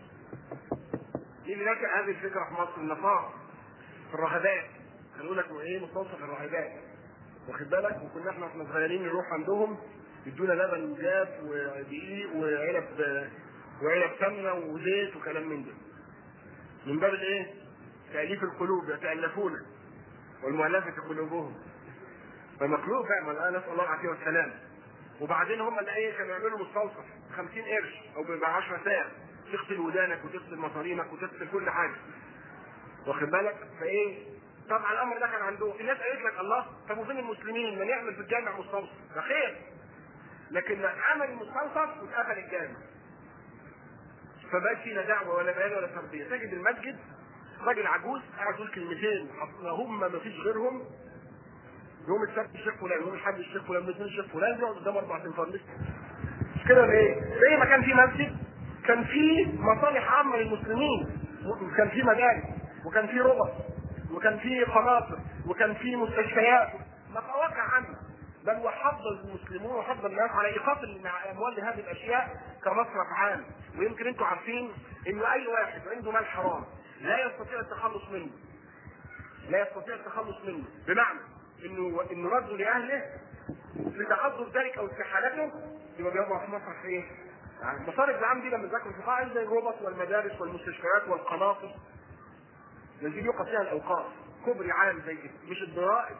مين اللي نشأ هذه الفكرة في مصر؟ النصارى في الراهبات كانوا يقول لك ايه مستوصف الراهبات واخد بالك وكنا احنا واحنا صغيرين نروح عندهم يدونا لبن جاف ودقيق وعلب وعلب سمنه وزيت وكلام من ده من باب الايه؟ تأليف القلوب يتألفون والمؤلفة قلوبهم فمخلوق فعلا الان نسال الله العافيه والسلام وبعدين هم اللي ايه كانوا يعملوا مستوصف 50 قرش او ب 10 ساعه تغسل ودانك وتغسل مصارينك وتغسل كل حاجه واخد بالك فايه طبعا الامر ده كان عندهم الناس قالت لك الله طب وفين المسلمين ما نعمل في الجامع مستوصف ده خير لكن عمل المستوصف واتقفل الجامع فبقاش لا دعوه ولا بيان ولا تربيه تجد المسجد راجل عجوز قاعد يقول كلمتين هم ما فيش غيرهم يوم السبت الشيخ فلان يوم الاحد الشيخ فلان الاثنين الشيخ فلان يقعد قدام اربع تنفار مش كده ولا ايه؟ زي ما كان في مسجد كان في مصالح عامه للمسلمين وكان في مدارس وكان في ربط وكان في قناطر وكان في مستشفيات مواقع عامه بل وحض المسلمون وحض الناس على ايقاف الاموال لهذه الاشياء كمصرف عام ويمكن انتم عارفين انه اي واحد عنده مال حرام لا يستطيع التخلص منه لا يستطيع التخلص منه بمعنى انه انه رده لاهله في تحضر ذلك او استحالته يبقى بيضع في مصرف ايه؟ يعني المصارف العام دي لما ذكروا في قاعده زي الربط والمدارس والمستشفيات والقناطر التي يوقف فيها الاوقاف كبري عام زي كده مش الضرائب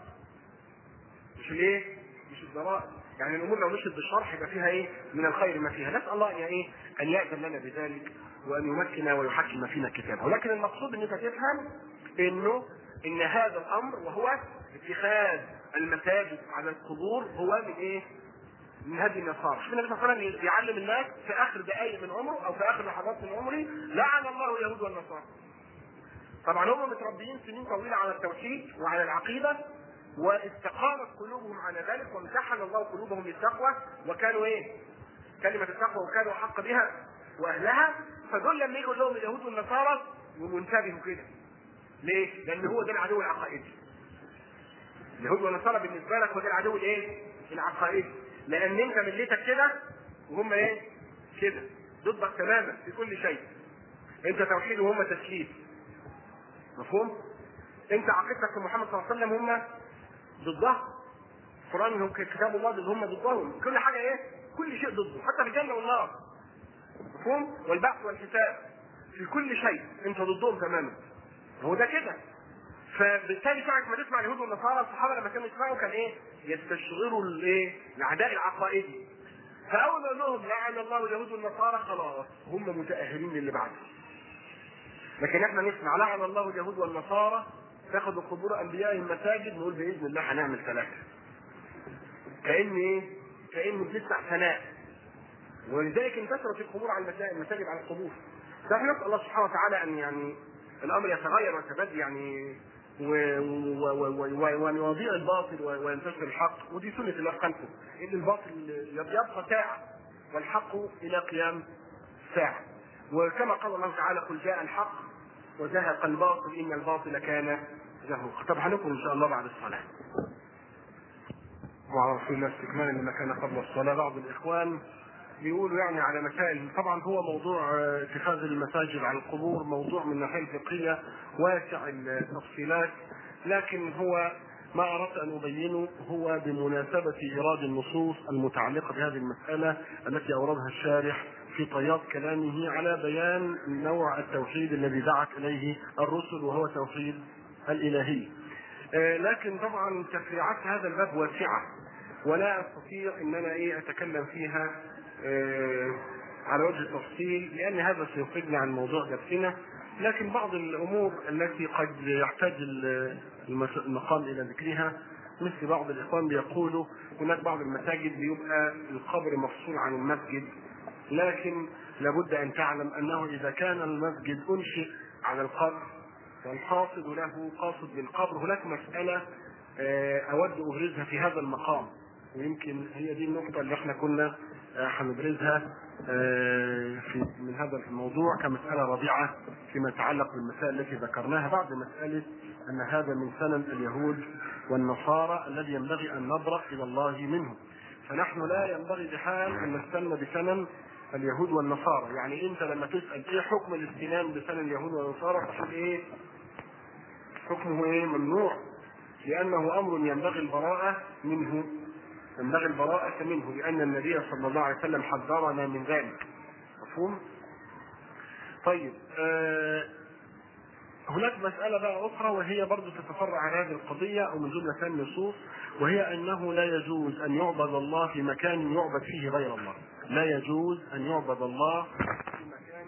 مش الايه؟ مش الضرائب يعني الامور لو مشت بالشرح يبقى فيها ايه؟ من الخير ما فيها نسال الله ان ايه؟ ان ياذن لنا بذلك وان يمكن ويحكم فينا كتابه ولكن المقصود ان انت تفهم انه ان هذا الامر وهو اتخاذ المساجد على القبور هو من ايه؟ من هدي النصارى، شوف النبي صلى الله عليه وسلم يعلم الناس في اخر دقائق من عمره او في اخر لحظات من عمره لعن الله اليهود والنصارى. طبعا هم متربيين سنين طويله على التوحيد وعلى العقيده واستقامت قلوبهم على ذلك وامتحن الله قلوبهم للتقوى وكانوا ايه؟ كلمه التقوى وكانوا احق بها واهلها فدول لما يجوا لهم اليهود والنصارى ومنتبهوا كده. ليه؟ لان هو ده العدو العقائدي. اليهود والنصارى بالنسبه لك هو ده العدو الايه؟ العقائدي. لان انت ملتك كده وهم ايه؟ كده. ضدك تماما في كل شيء. انت توحيد وهم تسليم. مفهوم؟ انت عقيدتك في محمد صلى الله عليه وسلم هم ضدها. القران هم كتاب الله ضد هم ضدهم، كل حاجه ايه؟ كل شيء ضده، حتى في الجنه والنار. مفهوم؟ والبعث والحساب. في كل شيء انت ضدهم تماما. هو ده كده. فبالتالي ساعة ما تسمع اليهود والنصارى الصحابة لما كانوا يسمعوا كان ايه؟ يستشعروا الايه؟ العداء العقائدي. فأول ما يقول لهم لعن الله اليهود والنصارى خلاص هم متأهلين للي بعده. لكن احنا نسمع لعن الله اليهود والنصارى تاخذوا قبور انبيائهم مساجد نقول باذن الله هنعمل ثلاثه. كان ايه؟ كانه بنسمع ثناء. ولذلك انتشرت القبور على المساجد المساجد على القبور. فاحنا نسال الله سبحانه وتعالى ان يعني الامر يتغير ويتبدل يعني ويضيع الباطل وينتشر الحق ودي سنه الله خلقه ان الباطل يبقى ساعه والحق الى قيام ساعه وكما قال الله تعالى قل جاء الحق وزهق الباطل ان الباطل كان زهوقا طب هنكمل ان شاء الله بعد الصلاه وعلى رسول الله استكمالا لما كان قبل الصلاه بعض الاخوان بيقولوا يعني على مسائل طبعا هو موضوع اتخاذ المساجد على القبور موضوع من الناحيه الفقهيه واسع التفصيلات لكن هو ما اردت ان ابينه هو بمناسبه ايراد النصوص المتعلقه بهذه المساله التي اوردها الشارح في طيات كلامه على بيان نوع التوحيد الذي دعت اليه الرسل وهو توحيد الالهيه. لكن طبعا تفريعات هذا الباب واسعه ولا استطيع ان انا ايه اتكلم فيها على وجه التفصيل لان هذا سيخرجنا عن موضوع درسنا لكن بعض الامور التي قد يحتاج المقام الى ذكرها مثل بعض الاخوان بيقولوا هناك بعض المساجد بيبقى القبر مفصول عن المسجد لكن لابد ان تعلم انه اذا كان المسجد انشئ على القبر والقاصد له قاصد بالقبر هناك مساله اود ابرزها في هذا المقام ويمكن هي دي النقطه اللي احنا كنا هنبرزها في من هذا الموضوع كمسألة رابعة فيما يتعلق بالمسائل التي ذكرناها بعد مسألة أن هذا من سنن اليهود والنصارى الذي ينبغي أن نبرأ إلى الله منه فنحن لا ينبغي بحال أن نستنى بسنن اليهود والنصارى يعني أنت لما تسأل إيه حكم الاستنان بسنن اليهود والنصارى تقول إيه حكمه إيه ممنوع لأنه أمر ينبغي البراءة منه ينبغي البراءة منه لأن النبي صلى الله عليه وسلم حذرنا من ذلك مفهوم؟ طيب آه هناك مسألة بقى أخرى وهي برضو تتفرع عن هذه القضية أو من جملة النصوص وهي أنه لا يجوز أن يعبد الله في مكان يعبد فيه غير الله لا يجوز أن يعبد الله في مكان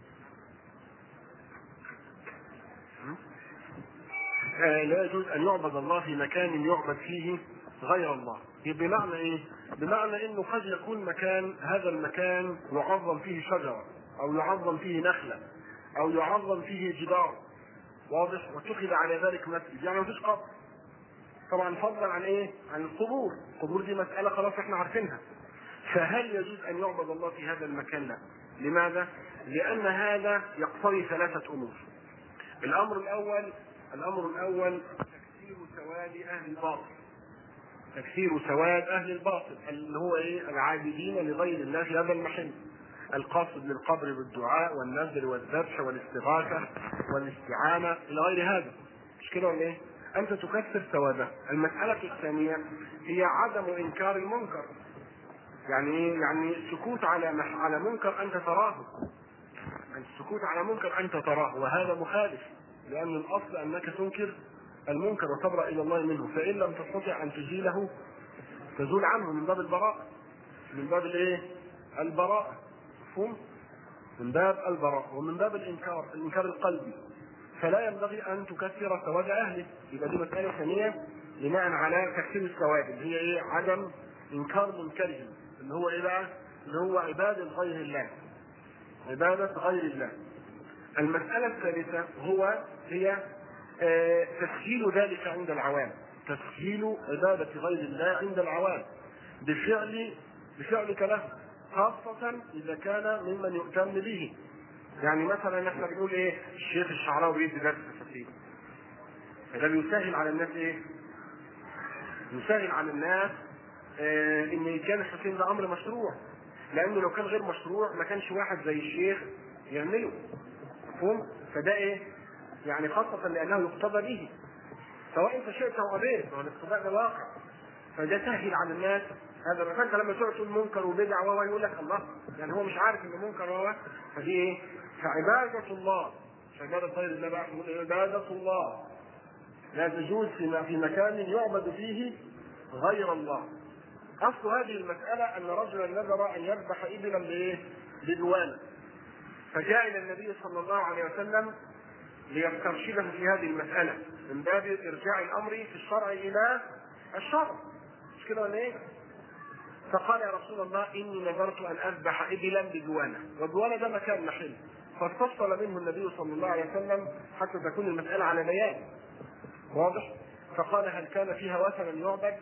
آه لا يجوز أن يعبد الله في مكان يعبد فيه غير الله بمعنى ايه؟ بمعنى انه قد يكون مكان هذا المكان يعظم فيه شجره او يعظم فيه نخله او يعظم فيه جدار واضح واتخذ على ذلك مسجد يعني مفيش قبر طبعا فضلا عن ايه؟ عن القبور، القبور دي مسألة خلاص احنا عارفينها. فهل يجوز ان يعبد الله في هذا المكان؟ لا. لماذا؟ لأن هذا يقتضي ثلاثة أمور. الأمر الأول الأمر الأول تكثير سواد أهل الباطل. تكثير سواد أهل الباطل اللي هو إيه؟ العابدين لغير الله في هذا المحل. القاصد للقبر بالدعاء والنذر والذبح والاستغاثة والاستعانة إلى غير هذا. مش كده ولا إيه؟ أنت تكثر سواده. المسألة الثانية هي عدم إنكار المنكر. يعني ايه؟ يعني السكوت على مح... على منكر انت تراه. يعني السكوت على منكر انت تراه وهذا مخالف لان الاصل انك تنكر المنكر وتبرا الى الله منه فان لم تستطع ان تزيله تزول عنه من باب البراءة من باب الايه؟ البراءة مفهوم؟ من باب البراءة ومن باب الانكار الانكار القلبي فلا ينبغي ان تكثر سواد اهله يبقى دي مسألة ثانية بناء على تكثير السواد اللي هي ايه؟ عدم انكار منكرهم اللي هو ايه بقى؟ اللي هو عبادة غير الله. عبادة غير الله. المسألة الثالثة هو هي آه تسهيل ذلك عند العوام. تسهيل عبادة غير الله عند العوام بفعل بفعلك له خاصة إذا كان ممن يؤتم به. يعني مثلا احنا بنقول ايه؟ الشيخ الشعراوي بيدي درس في فده بيسهل على الناس ايه؟ يسهل على الناس آه ان كان الحسين ده امر مشروع لانه لو كان غير مشروع ما كانش واحد زي الشيخ يعمله مفهوم فده ايه يعني خاصة لانه يقتضى به سواء انت شئت او ابيت والاقتضاء ده واقع فده سهل على الناس هذا فانت لما تقعد تقول منكر وبدع وهو يقول لك الله يعني هو مش عارف انه منكر وهو فدي ايه؟ فعبادة الله مش عبادة غير الله بقى عبادة الله لا تجوز في في مكان يعبد فيه غير الله اصل هذه المساله ان رجلا نذر ان يذبح ابلا بايه؟ بدوانه. فجاء الى النبي صلى الله عليه وسلم ليسترشده في هذه المساله من باب ارجاع الامر في الشرع الى الشرع. مش كده ولا ايه؟ فقال يا رسول الله اني نذرت ان اذبح ابلا بدوانه، والدوانه ده مكان محل. فاستفصل منه النبي صلى الله عليه وسلم حتى تكون المساله على بيان. واضح؟ فقال هل كان فيها وثنا يعبد؟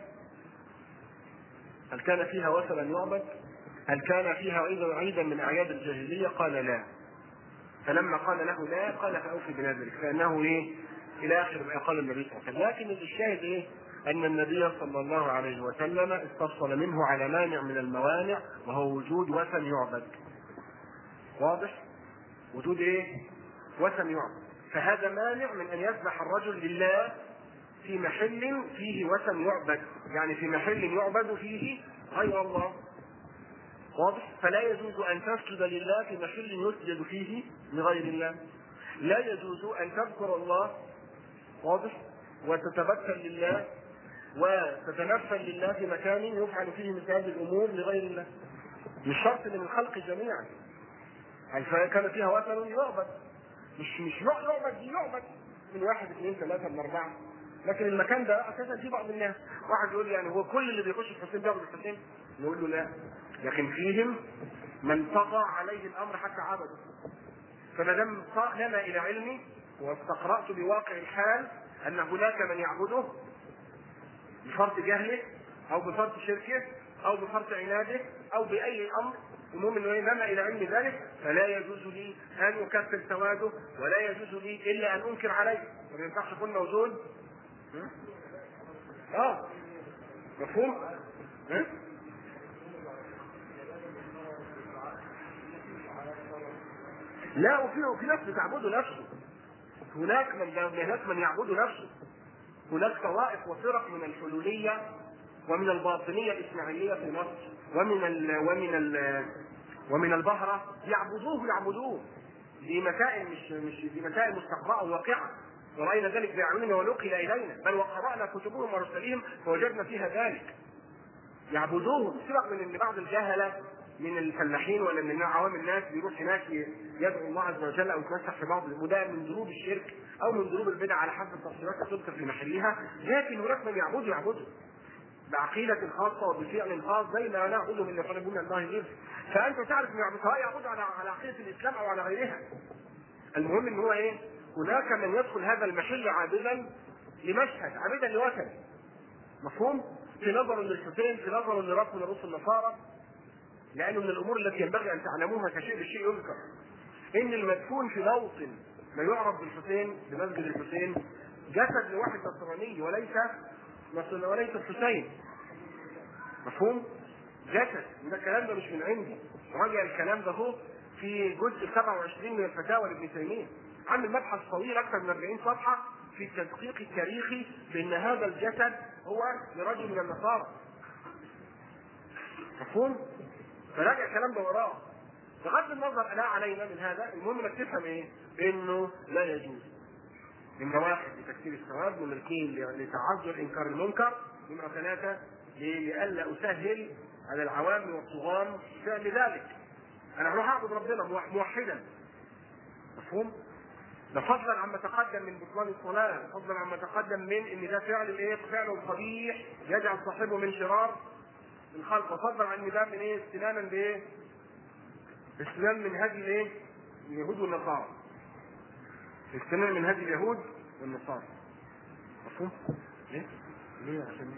هل كان فيها وثنا يعبد؟ هل كان فيها ايضا عيدا من اعياد الجاهليه؟ قال لا. فلما قال له لا قال فاوفي بنذرك فانه ايه؟ الى اخر ما قال النبي صلى الله عليه وسلم، لكن الشاهد ايه؟ ان النبي صلى الله عليه وسلم استفصل منه على مانع من الموانع وهو وجود وثن يعبد. واضح؟ وجود ايه؟ وثن يعبد. فهذا مانع من ان يذبح الرجل لله في محل فيه وثن يعبد يعني في محل يعبد فيه غير الله واضح فلا يجوز ان تسجد لله في محل يسجد فيه لغير الله لا يجوز ان تذكر الله واضح وتتبتل لله وتتنفل لله في مكان يفعل فيه مثل هذه الامور لغير الله مش شرط من الخلق جميعا يعني كان فيها وثن يعبد مش مش يعبد دي يعبد من واحد اثنين ثلاثة من أربعة لكن المكان ده اساسا في بعض الناس واحد يقول يعني هو كل اللي بيخش الحسين بياخد الحسين نقول له لا لكن فيهم من طغى عليه الامر حتى عبده فما دام نما الى علمي واستقرات بواقع الحال ان هناك من يعبده بفرط جهله او بفرط شركه او بفرط عناده او باي امر المهم انه نما الى علم ذلك فلا يجوز لي ان اكفر سواده ولا يجوز لي الا ان انكر عليه ما ينفعش يكون موجود اه مفهوم؟ ها؟ لا وفي وفي ناس بتعبده نفسه هناك من هناك من يعبد نفسه هناك طوائف وفرق من الحلولية ومن الباطنية الإسماعيلية في مصر ومن ال ومن ال ومن البهرة يعبدوه يعبدوه دي مسائل مش مش دي مسائل مستقرأة وواقعة ورأينا ذلك بأعيننا ونقل إلينا بل وقرأنا كتبهم ورسلهم فوجدنا فيها ذلك يعبدوهم سبق من ان بعض الجهله من الفلاحين ولا من عوام الناس بيروح هناك يدعو الله عز وجل او يتمسح في بعض وده من ذنوب الشرك او من ذنوب البدع على حسب التفصيلات تذكر في محلها لكن هناك من يعبد يعبده بعقيدة خاصة وبفعل خاص زي ما نعبد من يقربون الله غير فأنت تعرف أن يعبد سواء يعبد على على عقيدة الإسلام أو على غيرها المهم أن هو إيه؟ هناك من يدخل هذا المحل عابدا لمشهد عابدا لوثن مفهوم؟ في نظر للحسين في نظر لرب من رؤوس النصارى لانه من الامور التي ينبغي ان تعلموها كشيء بالشيء يذكر ان المدفون في موطن ما يعرف بالحسين بمسجد الحسين جسد لواحد نصراني وليس وليس الحسين مفهوم؟ جسد وده الكلام ده مش من عندي راجع الكلام ده هو في جزء 27 من الفتاوى لابن تيميه عامل مبحث طويل اكثر من 40 صفحه في التدقيق التاريخي بان هذا الجسد هو لرجل من النصارى مفهوم؟ فراجع الكلام ده وراه بغض النظر لا علينا من هذا المهم انك تفهم ايه؟ انه لا يجوز نمرة واحد لتكسير الثواب، نمرة اثنين لتعذر انكار المنكر، نمرة ثلاثة لئلا اسهل على العوام والطغاة فعل ذلك. انا هروح اعبد ربنا موحدا. مفهوم؟ ده فضلا عما تقدم من بطلان الصلاة، فضلا عما تقدم من ان ده فعل ايه؟ فعل قبيح يجعل صاحبه من شرار الخلق، وفضلا عن ان ده من ايه؟ استنانا بايه؟ استنان من هدي الايه؟ اليهود والنصارى. استنان من هدي اليهود والنصارى. مفهوم؟ ليه؟ ليه عشان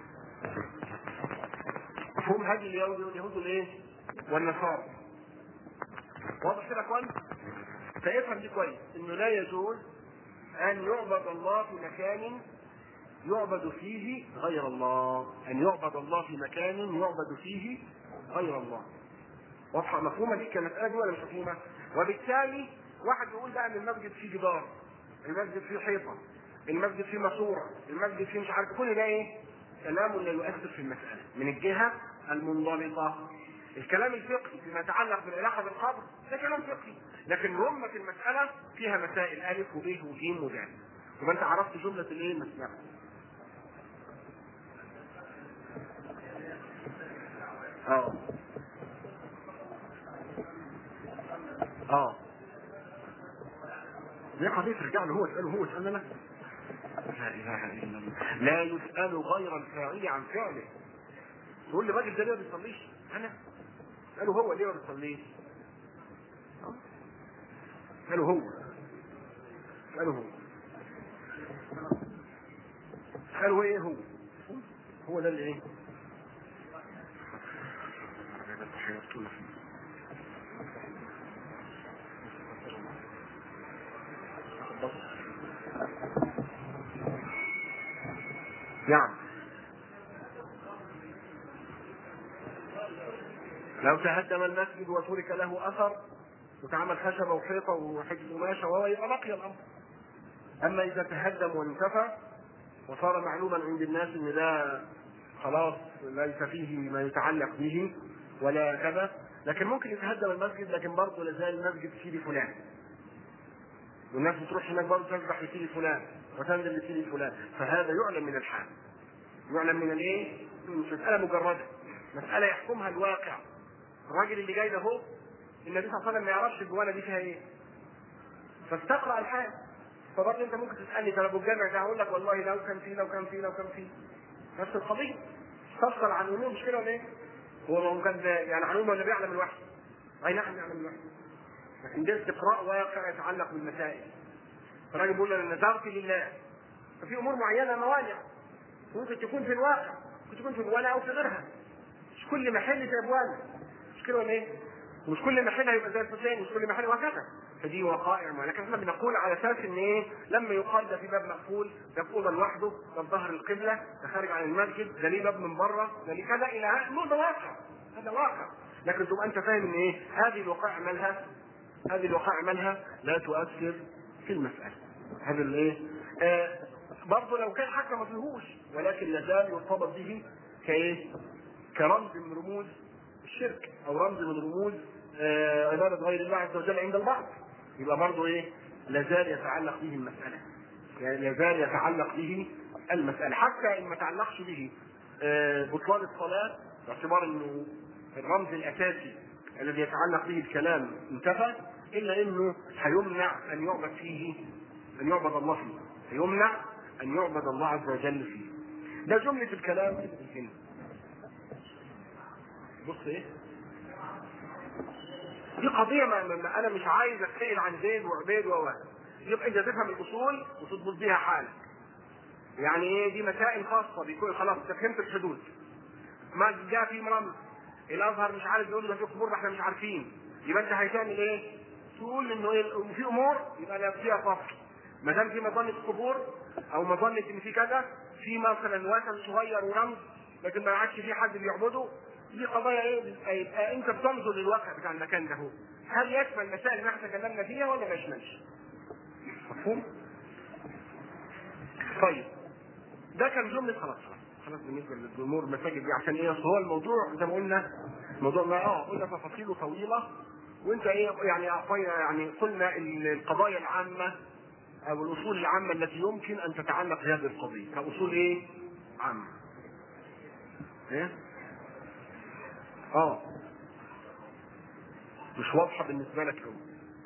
مفهوم هدي اليهود واليهود والايه؟ والنصارى. واضح كده كويس؟ فيفهم دي كويس انه لا يجوز ان يعبد الله في مكان يعبد فيه غير الله ان يعبد الله في مكان يعبد فيه غير الله واضحه مفهومه دي كمساله دي ولا مش مفهومه وبالتالي واحد يقول بقى ان المسجد فيه جدار المسجد فيه حيطه المسجد فيه ماسوره المسجد فيه مش عارف كل ده ايه كلام لا يؤثر في المساله من الجهه المنضبطه الكلام الفقهي فيما يتعلق بالعلاقه بالقبر ده كلام فقهي لكن رمة المسألة فيها مسائل ألف وب وج ودال يبقى أنت عرفت جملة الإيه المسألة اه اه دي قضية ترجع له هو اسأله هو اسألنا لا إله إلا الله لا يسأل غير الفاعل عن فعله تقول لي الراجل ده ليه ما بيصليش؟ أنا اسأله هو ليه ما بيصليش؟ اسأله هو اسأله هو اسأله ايه هو هو ده اللي ايه نعم لو تهدم المسجد وترك له اثر وتعمل خشبه وحيطه وحجز قماشه وهو يبقى بقي الامر. اما اذا تهدم وانتفى وصار معلوما عند الناس ان ده خلاص ليس فيه ما يتعلق به ولا كذا لكن ممكن يتهدم المسجد لكن برضه لازال المسجد سيدي فلان والناس بتروح هناك برضه تذبح لسيدي فلان وتنزل لسيدي فلان فهذا يعلم من الحال يعلم من الايه؟ مش مسألة مجردة مسألة يحكمها الواقع الراجل اللي جاي ده هو النبي صلى الله عليه وسلم ما يعرفش الجوانه دي فيها ايه فاستقرا الحال فبرضه انت ممكن تسالني طب ابو الجامع ده هقول لك والله لو كان فيه لو كان فيه لو كان فيه نفس القضيه استفسر عن امور مش كده ولا ايه؟ هو ممكن يعني عن امور النبي يعلم الوحي اي نعم يعلم الوحي لكن ده استقراء واقع يتعلق بالمسائل الراجل بيقول انا نذرت لله ففي امور معينه موانع ممكن تكون في الواقع ممكن تكون في الولا او في غيرها مش كل محل في ابواب مش كده ولا ايه؟ ومش كل محل هيبقى زي الحسين مش كل محل وهكذا فدي وقائع ما لكن احنا بنقول على اساس ان ايه لما يقال ده في باب مقفول ده في اوضه لوحده ده في ظهر القبله ده خارج عن المسجد ده ليه باب من بره ده ليه كذا الى اخره ده واقع هذا واقع لكن تبقى انت فاهم ان ايه هذه الوقائع مالها هذه الوقائع مالها لا تؤثر في المساله هذا الايه آه برضه لو كان حتى ما فيهوش ولكن لازال يرتبط به كايه كرمز من رموز الشرك او رمز من رموز آه عباده غير الله عز وجل عند البعض يبقى برضه ايه لازال يتعلق به المساله يعني لازال يتعلق به المساله حتى ان ما تعلقش به آه بطلان الصلاه باعتبار انه الرمز الاساسي الذي يتعلق به الكلام انتفى الا انه هيمنع ان يعبد فيه ان يعبد الله فيه هيمنع ان يعبد الله عز وجل فيه ده جمله الكلام هنا بص ايه دي قضية ما, ما أنا مش عايز أتسأل عن زيد وعبيد و يبقى أنت تفهم الأصول وتضبط بيها حالك. يعني ايه دي مسائل خاصه بيكون خلاص انت فهمت الحدود ما جاء في رمز الازهر مش عارف يقول له في قبور احنا مش عارفين يبقى انت هتعمل ايه؟ تقول انه ايه في امور يبقى لا فيها فصل ما دام في مظنه قبور او مظنه ان في كذا في مثلا وثن صغير ورمز لكن ما عادش في حد بيعبده دي قضايا ايه؟ يبقى انت بتنظر للواقع بتاع المكان ده هو هل يشمل المسائل اللي احنا تكلمنا فيها ولا ما يشملش؟ مفهوم؟ طيب ده كان جمله خلاص خلاص بالنسبه للامور المساجد دي عشان ايه؟ أصل هو الموضوع زي ما قلنا موضوع ما اه قلنا تفاصيله طويله وانت ايه يعني اعطينا يعني قلنا القضايا العامه او الاصول العامه التي يمكن ان تتعلق بهذه القضيه كاصول ايه؟ عامه. ايه؟ اه مش واضحه بالنسبه لك قوي.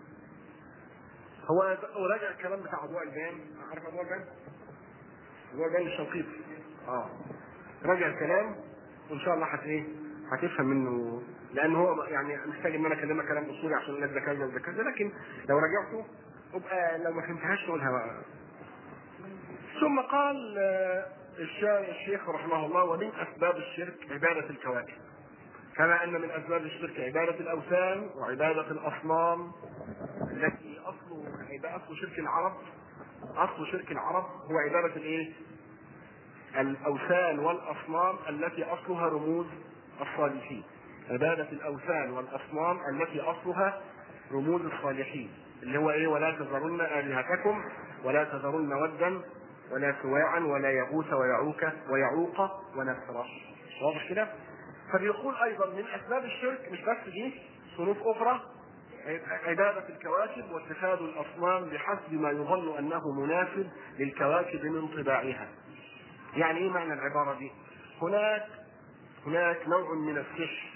هو هو راجع الكلام بتاع اضواء البيان عارف اضواء البيان؟ اضواء البيان الشنقيطي اه راجع الكلام وان شاء الله هت ايه؟ هتفهم منه لان هو يعني محتاج ان انا اكلمك كلام اصولي عشان الناس ده كذا وده كذا لكن لو رجعته ابقى لو ما فهمتهاش تقولها بقى. ثم قال الشيخ رحمه الله ومن اسباب الشرك عباده الكواكب كما ان من اسباب الشرك عباده الاوثان وعباده الاصنام التي اصل اصل شرك العرب اصل شرك العرب هو عباده الايه؟ الاوثان والاصنام التي اصلها رموز الصالحين عبادة الأوثان والأصنام التي أصلها رموز الصالحين اللي هو إيه ولا تذرن آلهتكم ولا تذرن ودا ولا سواعا ولا يغوث ويعوك ويعوق ونسرا واضح كده؟ فبيقول أيضا من أسباب الشرك مش بس دي صنوف أخرى عبادة الكواكب واتخاذ الأصنام بحسب ما يظن أنه مناسب للكواكب من طباعها. يعني إيه معنى العبارة دي؟ هناك هناك نوع من السحر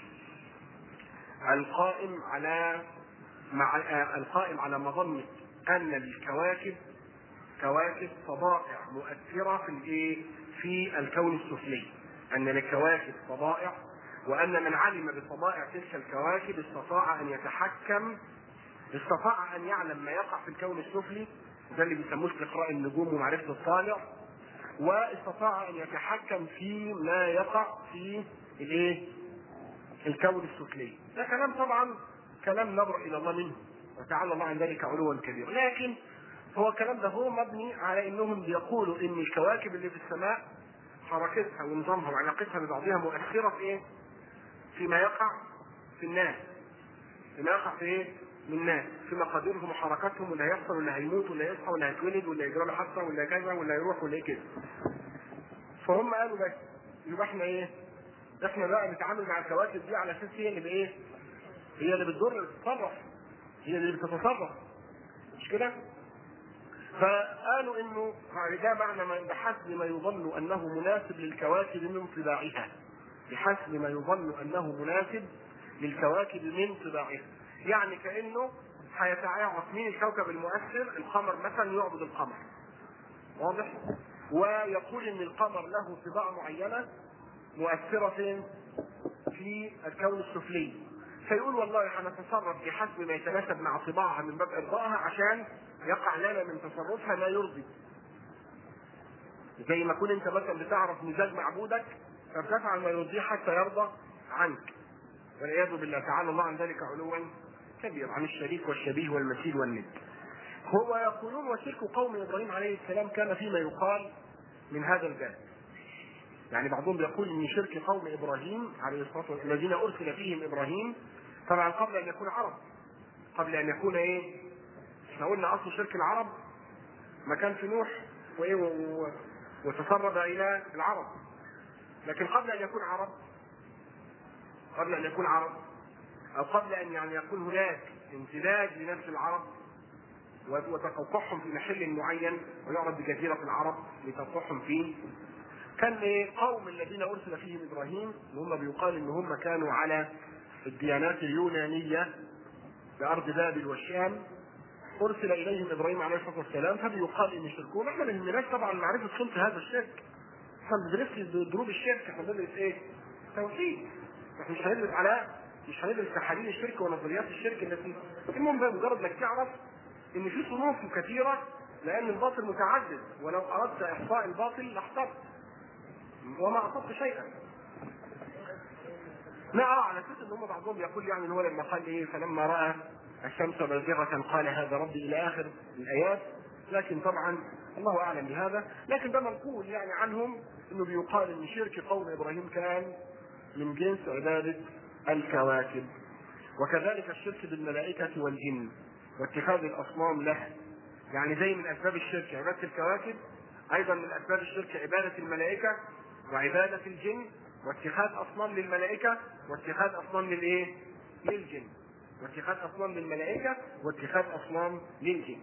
القائم على مع القائم على مظنة أن للكواكب كواكب طبائع مؤثرة في الإيه؟ في الكون السفلي أن للكواكب طبائع وأن من علم بطبائع تلك الكواكب استطاع أن يتحكم استطاع أن يعلم ما يقع في الكون السفلي ده اللي بيسموه استقراء النجوم ومعرفة الطالع واستطاع أن يتحكم في ما يقع في الايه؟ الكون السفلي. ده كلام طبعا كلام نظر الى الله منه وتعالى الله عن ذلك علوا كبيرا، لكن هو الكلام ده هو مبني على انهم بيقولوا ان الكواكب اللي في السماء حركتها ونظامها وعلاقتها ببعضها مؤثره في ايه؟ فيما يقع في الناس. فيما يقع في ايه؟ من الناس في مقاديرهم وحركاتهم واللي هيحصل واللي هيموت واللي هيصحى واللي هيتولد واللي هيجرى له حادثه واللي كذا واللي هيروح واللي كده. فهم قالوا بس يبقى احنا ايه؟ احنا بقى نتعامل مع الكواكب دي على اساس هي اللي بايه؟ هي اللي بتضر اللي بتتصرف هي اللي بتتصرف مش كده؟ فقالوا انه ده معنى ما بحسب ما يظن انه مناسب للكواكب من طباعها بحسب ما يظن انه مناسب للكواكب من طباعها يعني كانه هيتعارف مين الكوكب المؤثر القمر مثلا يعبد القمر واضح ويقول ان القمر له طباع معينه مؤثرة فين؟ في الكون السفلي. فيقول والله هنتصرف بحسب ما يتناسب مع طباعها من باب ارضائها عشان يقع لنا من تصرفها ما يرضي. زي ما كنت انت مثلا بتعرف مزاج معبودك فبتفعل ما يرضيه حتى يرضى عنك. والعياذ بالله تعالى الله عن ذلك علوا كبير عن الشريك والشبيه والمثيل والند. هو يقولون وشرك قوم ابراهيم عليه السلام كان فيما يقال من هذا الباب. يعني بعضهم بيقول ان شرك قوم ابراهيم عليه الصلاه والسلام الذين ارسل فيهم ابراهيم طبعا قبل ان يكون عرب قبل ان يكون ايه؟ احنا قلنا اصل شرك العرب ما كان في نوح وايه و... وتسرب الى العرب لكن قبل ان يكون عرب قبل ان يكون عرب او قبل ان يعني يكون هناك امتداد لنفس العرب وتقوقعهم في محل معين ويعرف بجزيره العرب لتوقعهم فيه كان ايه قوم الذين ارسل فيهم ابراهيم اللي هم بيقال ان هم كانوا على الديانات اليونانيه بارض بابل والشام ارسل اليهم ابراهيم عليه الصلاه والسلام فبيقال ان شركهم احنا ما يهمناش طبعا معرفه صنف هذا الشرك احنا ما بندرسش دروب الشرك احنا بندرس ايه؟ توحيد احنا مش هندرس على مش هندرس تحاليل الشرك ونظريات الشرك التي المهم بقى مجرد انك تعرف ان في صنوف كثيره لان الباطل متعدد ولو اردت احصاء الباطل لاحصرت وما اصبت شيئا لا ارى على اساس ان هم بعضهم يقول يعني ان هو لما قال ايه فلما راى الشمس بازغه قال هذا ربي الى اخر الايات لكن طبعا الله اعلم بهذا لكن ده منقول يعني عنهم انه بيقال ان شرك قوم ابراهيم كان من جنس عباده الكواكب وكذلك الشرك بالملائكه والجن واتخاذ الاصنام له يعني زي من اسباب الشرك عباده الكواكب ايضا من اسباب الشرك عباده الملائكه وعباده الجن واتخاذ اصنام للملائكه واتخاذ اصنام للايه؟ للجن واتخاذ اصنام للملائكه واتخاذ اصنام للجن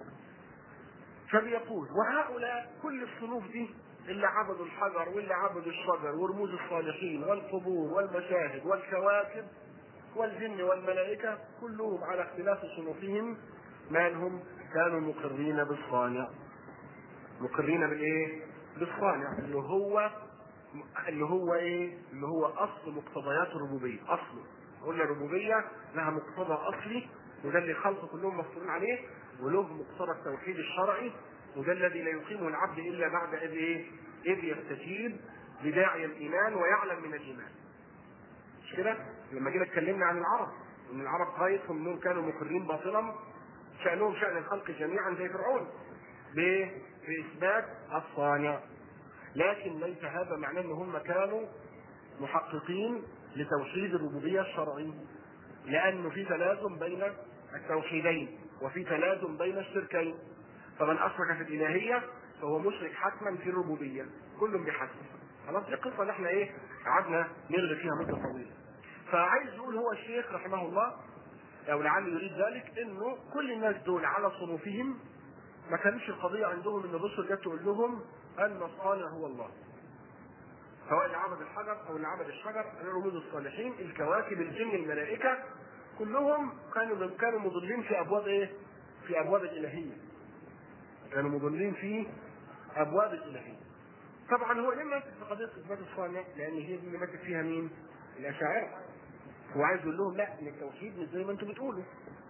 فبيقول وهؤلاء كل الصنوف دي اللي عبدوا الحجر واللي عبدوا الشجر ورموز الصالحين والقبور والمشاهد والكواكب والجن والملائكة كلهم على اختلاف صنوفهم مالهم كانوا مقرين بالصانع مقرين بالايه؟ بالصانع اللي هو اللي هو ايه؟ اللي هو اصل مقتضيات الربوبيه، اصله. قلنا الربوبيه لها مقتضى اصلي وده اللي الخلق كلهم مفطورين عليه وله مقتضى التوحيد الشرعي وده الذي لا يقيمه العبد الا بعد اذ ايه؟ اذ يستجيب لداعي الايمان ويعلم من الايمان. مش كده؟ لما جينا اتكلمنا عن العرب ان العرب غايتهم انهم كانوا مقرين باطلا شانهم شان الخلق جميعا زي فرعون. بايه؟ باثبات الصانع. لكن ليس هذا معناه ان هم كانوا محققين لتوحيد الربوبيه الشرعي. لانه في تلازم بين التوحيدين وفي تلازم بين الشركين. فمن اشرك في الالهيه فهو مشرك حتما في الربوبيه كل بحسبه خلاص دي القصه اللي احنا ايه قعدنا نرغي فيها مده طويله فعايز يقول هو الشيخ رحمه الله او لعله يريد ذلك انه كل الناس دول على صنوفهم ما كانش القضيه عندهم ان الرسل جت تقول لهم ان الصانع هو الله سواء اللي عبد الحجر او اللي عبد الشجر رموز الصالحين الكواكب الجن الملائكه كلهم كانوا كانوا مضلين في ابواب ايه؟ في ابواب الالهيه كانوا مضلين في ابواب الالهيه. طبعا هو لما في قضيه اثبات الصانع لان هي دي اللي ماتت فيها مين؟ الاشاعره. هو عايز يقول لهم لا ان التوحيد مش زي ما انتم بتقولوا.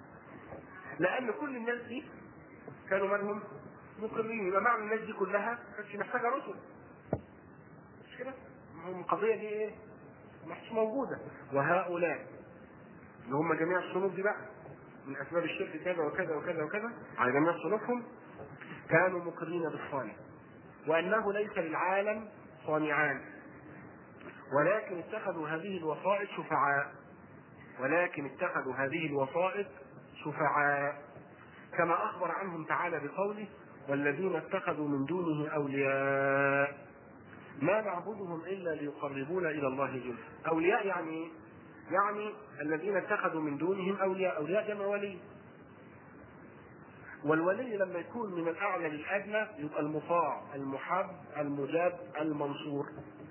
لان كل الناس دي كانوا مالهم؟ مقرين يبقى معنى الناس دي كلها ما كانتش محتاجه رسل. مش كده؟ ما هو القضيه دي ايه؟ ما كانتش موجوده وهؤلاء اللي هم جميع الصنوف دي بقى من اسباب الشرك كذا وكذا وكذا وكذا على جميع صنوفهم كانوا مقرين بالصانع وانه ليس للعالم صانعان ولكن اتخذوا هذه الوسائط شفعاء ولكن اتخذوا هذه الوسائط شفعاء كما اخبر عنهم تعالى بقوله والذين اتخذوا من دونه اولياء ما نعبدهم الا ليقربونا الى الله زلفى اولياء يعني يعني الذين اتخذوا من دونهم اولياء اولياء جمع ولي والولي لما يكون من الاعلى للادنى يبقى المطاع المحب المجاب المنصور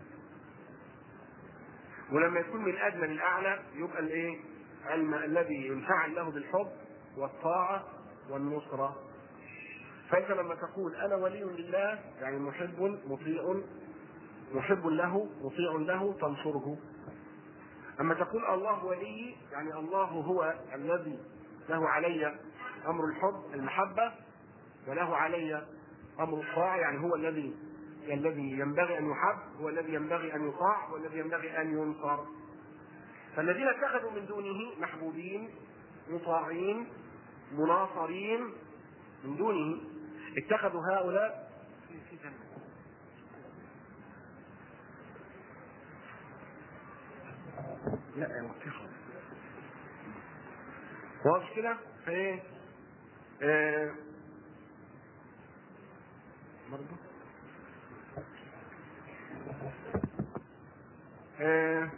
ولما يكون من الادنى للاعلى يبقى الايه الم... الذي ينفعل له بالحب والطاعه والنصره فانت لما تقول انا ولي لله يعني محب مطيع محب له مطيع له تنصره اما تقول الله ولي يعني الله هو الذي له علي امر الحب المحبه وله علي امر الطاعه يعني هو الذي الذي ينبغي ان يحب هو الذي ينبغي ان يطاع والذي ينبغي ان ينصر فالذين اتخذوا من دونه محبوبين مطاعين مناصرين من دونه اتخذوا هؤلاء في جنة لا يا مفتخر واضح كده فايه آه برضه آه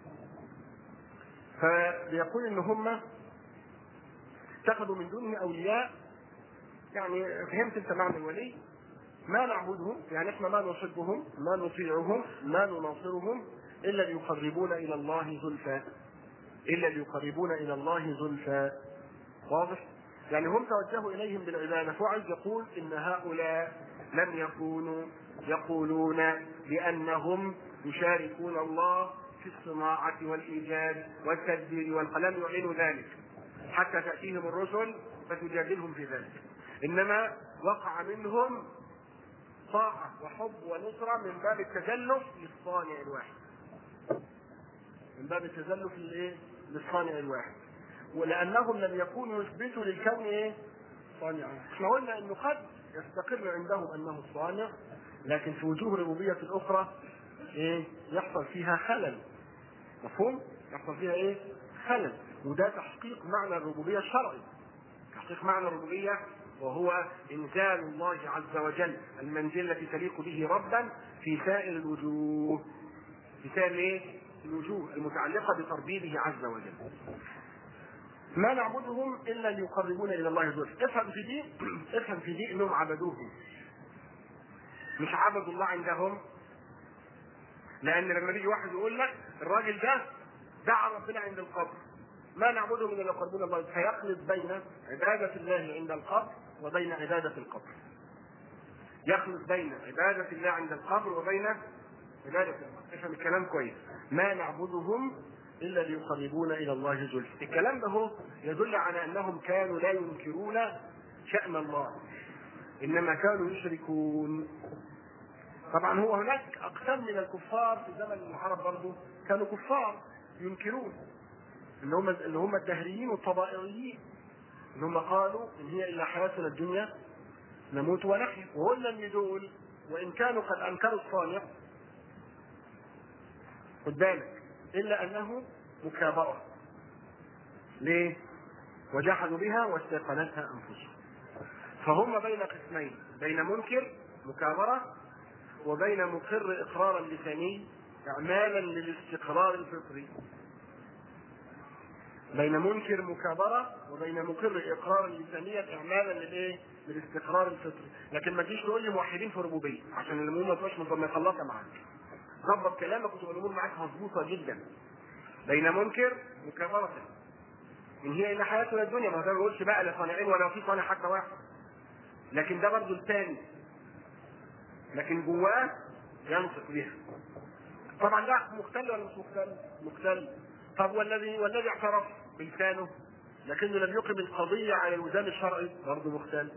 فبيقول ان هم اتخذوا من دونه اولياء يعني فهمت انت معنى الولي ما نعبدهم يعني احنا ما نحبهم ما نطيعهم ما نناصرهم الا ليقربونا الى الله زلفى الا ليقربونا الى الله زلفى واضح يعني هم توجهوا اليهم بالعباده فهو عايز يقول ان هؤلاء لم يكونوا يقولون بانهم يشاركون الله في الصناعه والايجاد والتدبير والقلم يعلن ذلك حتى تاتيهم الرسل فتجادلهم في ذلك انما وقع منهم طاعه وحب ونصره من باب التزلف للصانع الواحد من باب التزلف للايه؟ للصانع الواحد ولانهم لم يكونوا يثبتوا للكون ايه؟ صانعا احنا قلنا انه قد يستقر عندهم انه الصانع لكن في وجوه الربوبيه الاخرى ايه؟ يحصل فيها خلل مفهوم؟ يحصل فيها ايه؟ خلل وده تحقيق معنى الربوبيه الشرعي تحقيق معنى الربوبيه وهو انزال الله عز وجل المنزله التي تليق به ربا في سائر الوجوه في سائر ايه؟ الوجوه المتعلقه بتربيبه عز وجل ما نعبدهم الا ليقربونا الى الله زلفى افهم في دي افهم في دي انهم عبدوهم مش عبدوا الله عندهم لان لما يجي واحد يقول لك الراجل ده دعا ربنا عند القبر ما نعبدهم الا ليقربونا الله فيخلط بين عباده الله عند القبر وبين عباده القبر يخلط بين عباده الله عند القبر وبين عباده القبر افهم الكلام كويس ما نعبدهم الا ليقربونا الى الله زلفى الكلام ده هو يدل على انهم كانوا لا ينكرون شان الله انما كانوا يشركون طبعا هو هناك اقسام من الكفار في زمن العرب برضه كانوا كفار ينكرون اللي هم اللي هم الدهريين والطبائعيين اللي هم قالوا ان هي الا حياتنا الدنيا نموت ونحيا وقلنا ان دول وان كانوا قد انكروا الصانع خد بالك الا انه مكابره ليه؟ وجحدوا بها واستيقنتها انفسهم فهم بين قسمين بين منكر مكابره وبين مقر اقرارا لساني اعمالا للاستقرار الفطري بين منكر مكابرة وبين مقر إقرارا لسانيا إعمالا للإيه؟ للاستقرار الفطري، لكن ما تجيش تقول لي موحدين في الربوبية عشان الأمور ما تبقاش مخلصة معاك. ظبط كلامك وتبقى الأمور معاك مظبوطة جدا. بين منكر مكابرة. إن هي إلا حياتنا الدنيا ما بقولش بقى لا صانعين ولا في صانع حتى واحد. لكن ده برضه الثاني. لكن جواه ينطق بها. طبعا ده مختل ولا مش مختل؟ مختل. طب والذي والذي اعترف بلسانه لكنه لم يقم القضية على الوزان الشرعي برضه مختل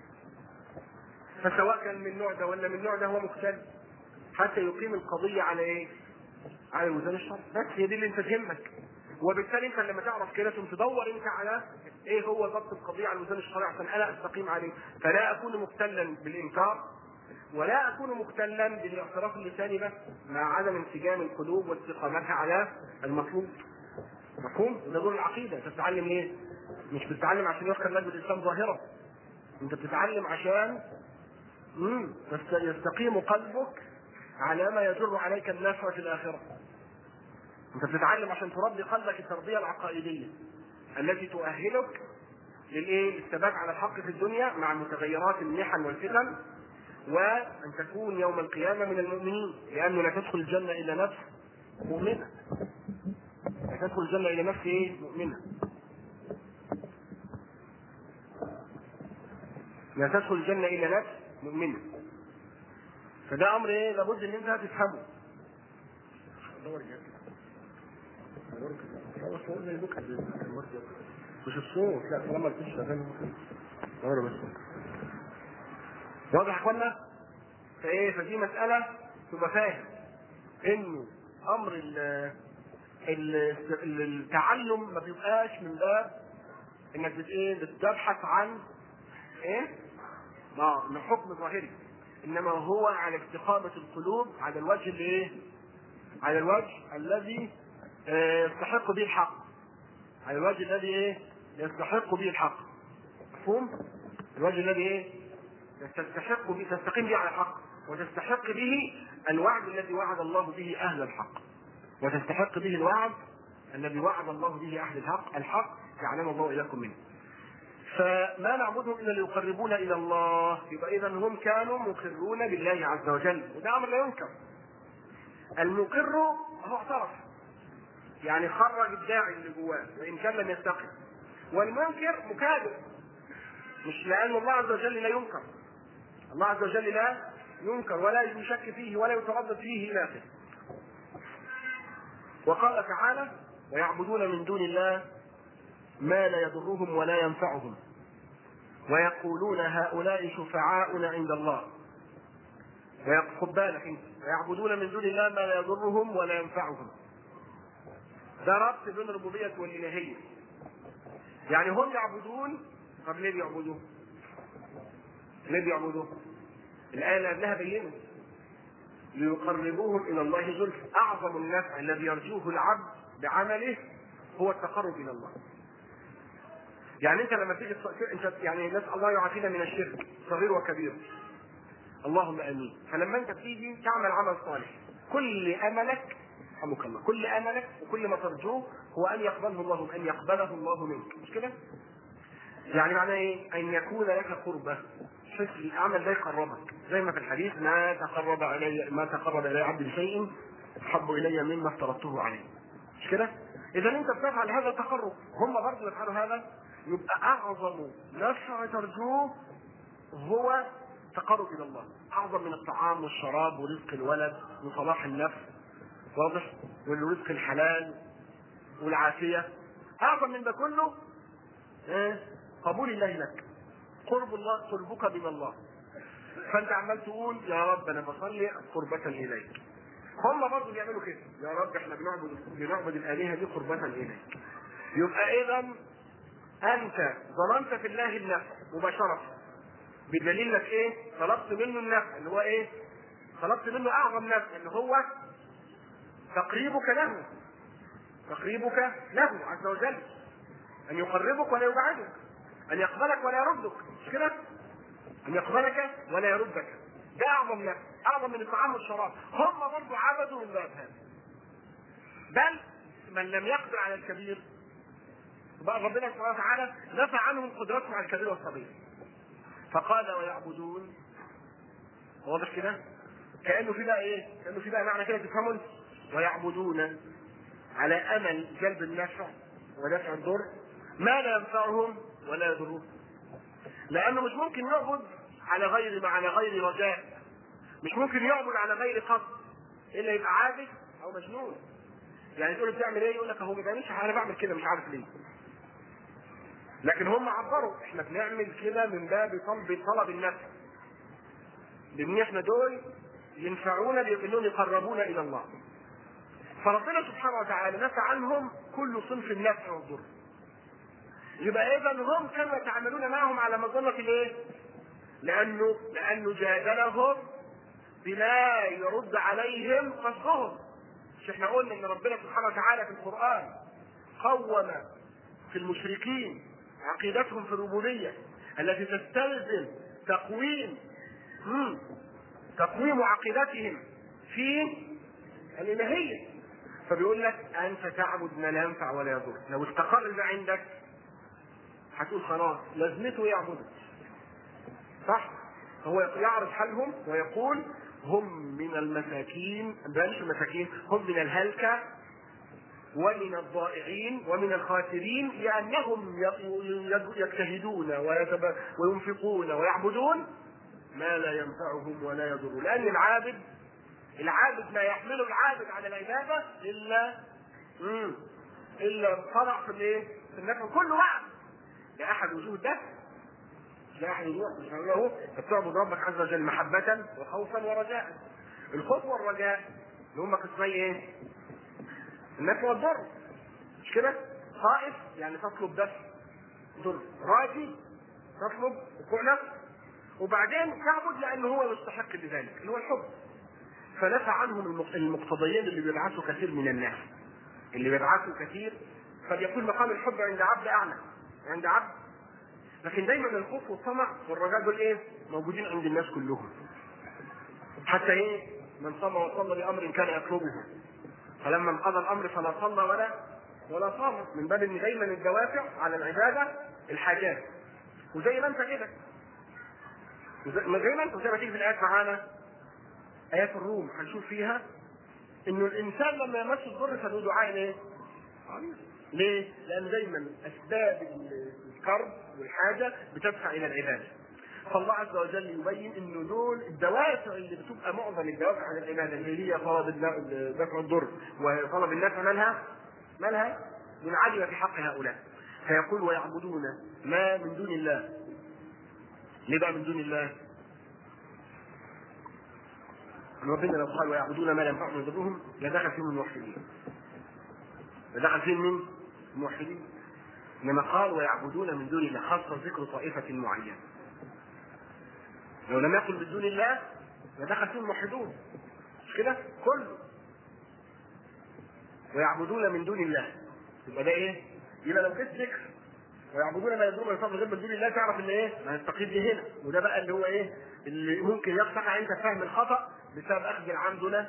فسواء كان من النوع ده ولا من النوع ده هو مختل حتى يقيم القضية على ايه؟ على الوزان الشرعي بس هي دي اللي انت تهمك وبالتالي انت لما تعرف كده تقوم تدور انت على ايه هو ضبط القضية على الوزان الشرعي عشان انا استقيم عليه فلا اكون مختلا بالانكار ولا اكون مختلا بالاعتراف اللساني بس مع عدم انسجام القلوب واستقامتها على المطلوب مفهوم؟ ده دور العقيده انت بتتعلم ليه؟ مش بتتعلم عشان يذكر لك بالاسلام ظاهره انت بتتعلم عشان مم. يستقيم قلبك على ما يجر عليك النفع في الاخره انت بتتعلم عشان تربي قلبك التربيه العقائديه التي تؤهلك للايه؟ للثبات على الحق في الدنيا مع متغيرات المحن والفتن وان تكون يوم القيامه من المؤمنين لانه لا تدخل الجنه الا نفس مؤمنه لا تدخل الجنه الا نفس ايه؟ مؤمنه لا تدخل الجنه الا نفس مؤمنه فده امر ايه لابد ان انت تفهمه مش الصوت لا طالما الفيش شغال دور بس واضح يا اخوانا؟ فايه فدي مسألة تبقى فاهم انه امر ال ال التعلم ما بيبقاش من باب انك بت ايه بتبحث عن ايه؟ اه من حكم ظاهري انما هو على استقامة القلوب على الوجه اللي ايه؟ على الوجه الذي يستحق به الحق على الوجه الذي ايه؟ يستحق به الحق مفهوم؟ الوجه الذي ايه؟ تستحق به تستقيم به على الحق وتستحق به الوعد الذي وعد الله به اهل الحق وتستحق به الوعد الذي وعد الله به اهل الحق الحق يعلم الله اياكم منه فما نعبدهم الا ليقربونا الى الله يبقى اذا هم كانوا مقرون بالله عز وجل وده امر لا ينكر المقر هو اعترف يعني خرج الداعي اللي جواه وان كان لم يستقم والمنكر مكابر مش لان الله عز وجل لا ينكر الله عز وجل لا ينكر ولا يشك فيه ولا يتردد فيه الى اخره وقال تعالى ويعبدون من دون الله ما لا يضرهم ولا ينفعهم ويقولون هؤلاء شفعاؤنا عند الله خد بالك انت ويعبدون من دون الله ما لا يضرهم ولا ينفعهم ده ربط بين الربوبية والإلهية يعني هم يعبدون طب ليه بيعبدوا؟ ليه بيعبدوا؟ الآية اللي قبلها بينت ليقربوهم إلى الله زلفى أعظم النفع الذي يرجوه العبد بعمله هو التقرب إلى الله يعني انت لما تيجي انت يعني نسال الله يعافينا من الشرك صغير وكبير اللهم امين فلما انت بتيجي تعمل عمل صالح كل املك رحمك الله كل املك وكل ما ترجوه هو ان يقبله الله ان يقبله الله منك مش كده؟ يعني معناه ايه؟ ان يكون لك قربه شوف العمل ده يقربك زي ما في الحديث ما تقرب الي ما تقرب الي عبد بشيء احب الي مما افترضته عليه مش كده؟ اذا انت بتفعل هذا التقرب هم برضه يفعلوا هذا يبقى اعظم نفع ترجوه هو التقرب الى الله اعظم من الطعام والشراب ورزق الولد وصلاح النفس واضح والرزق الحلال والعافيه اعظم من ده كله ايه قبول الله لك قرب الله قربك من الله فانت عمال تقول يا رب انا بصلي قربة اليك هم برضه بيعملوا كده يا رب احنا بنعبد بنعبد الالهه دي قربة اليك يبقى اذا انت ظننت في الله النفع مباشره بدليل انك ايه طلبت منه النفع اللي هو ايه طلبت منه اعظم نفع اللي هو تقريبك له تقريبك له عز وجل ان يقربك ولا يبعدك ان يقبلك ولا يردك مش كده ان يقبلك ولا يردك ده اعظم نفع اعظم من الطعام والشراب هم برضه عبدوا من باب هذا بل من لم يقدر على الكبير بقى ربنا سبحانه وتعالى نفى عنهم قدرتهم على الكبير والصغير فقال ويعبدون واضح كده كانه في بقى ايه كانه في بقى معنى كده تفهموا انت ويعبدون على امل جلب النفع ودفع الضر ما لا ينفعهم ولا يضرهم لانه مش ممكن يعبد على غير على غير رجاء مش ممكن يعبد على غير قصد الا يبقى عابد او مجنون يعني تقول له بتعمل ايه يقول لك اهو ما بيعملش انا بعمل كده مش عارف ليه لكن هم عبروا احنا بنعمل كده من باب طلب طلب النفع لان احنا دول ينفعونا بانهم يقربونا الى الله فربنا سبحانه وتعالى نفى عنهم كل صنف النفع والضر يبقى اذا هم كانوا يتعاملون معهم على مظنه الايه؟ لانه لانه جادلهم بما يرد عليهم قصدهم مش احنا قلنا ان ربنا سبحانه وتعالى في القران قوم في المشركين عقيدتهم في الربوبيه التي تستلزم تقويم مم. تقويم عقيدتهم في الالهيه فبيقول لك انت تعبد ما لا ينفع ولا يضر لو استقر ده عندك هتقول خلاص لازمته يعبدك صح هو يعرض حالهم ويقول هم من المساكين مش المساكين هم من الهلكة ومن الضائعين ومن الخاسرين لأنهم يجتهدون وينفقون ويعبدون ما لا ينفعهم ولا يضر لأن العابد العابد ما يحمله العابد على العبادة إلا مم. إلا طلع في الإيه؟ في النفع كل وقت لأحد وجوه ده لأحد وجوه له تعبد ربك عز وجل محبة وخوفا ورجاء الخوف والرجاء اللي هم قسمي ايه؟ النفع والضر مش كده؟ خائف يعني تطلب دفع ضر راجي تطلب وقوع نفس وبعدين تعبد لانه هو يستحق لذلك اللي هو الحب فنفى عنهم المقتضيين اللي بيبعثوا كثير من الناس اللي بيبعثوا كثير فليكون مقام الحب عند عبد اعلى عند عبد لكن دايما الخوف والطمع والرجاء دول ايه؟ موجودين عند الناس كلهم. حتى ايه؟ من صام وصلى لامر كان يطلبه. فلما انقضى الامر فلا صلى ولا ولا صام من باب ان دايما الدوافع على العباده الحاجات. وزي ما انت كده. زي ما انت زي ما تيجي في الايات معانا ايات الروم هنشوف فيها انه الانسان لما يمس الضر فله دعاء ايه؟ ليه؟ لان دايما اسباب الكرب والحاجه بتدفع الى العباده. فالله عز وجل يبين انه دول الدوافع اللي بتبقى معظم الدوافع عن العباده اللي هي طلب دفع الضر وطلب النفع مالها؟ مالها؟ منعدمه في حق هؤلاء. فيقول ويعبدون ما من دون الله ليه بقى من دون الله؟ ربنا لو قال ويعبدون ما لا ينفعهم ويضرهم لدخل فيهم الموحدين لدخل فيهم من الموحدين انما قال ويعبدون من دون الله خاصة ذكر طائفة معينة لو لم يقل من دون الله لدخل فيهم الموحدون مش كده؟ كله ويعبدون من دون الله يبقى ده ايه؟ يبقى لو جيت ذكر ويعبدون ما يدعون من فضل غير من دون الله تعرف ان ايه؟ ما نستقيم به هنا وده بقى اللي هو ايه؟ اللي ممكن يقطع انت فهم الخطا بسبب اخذ العمد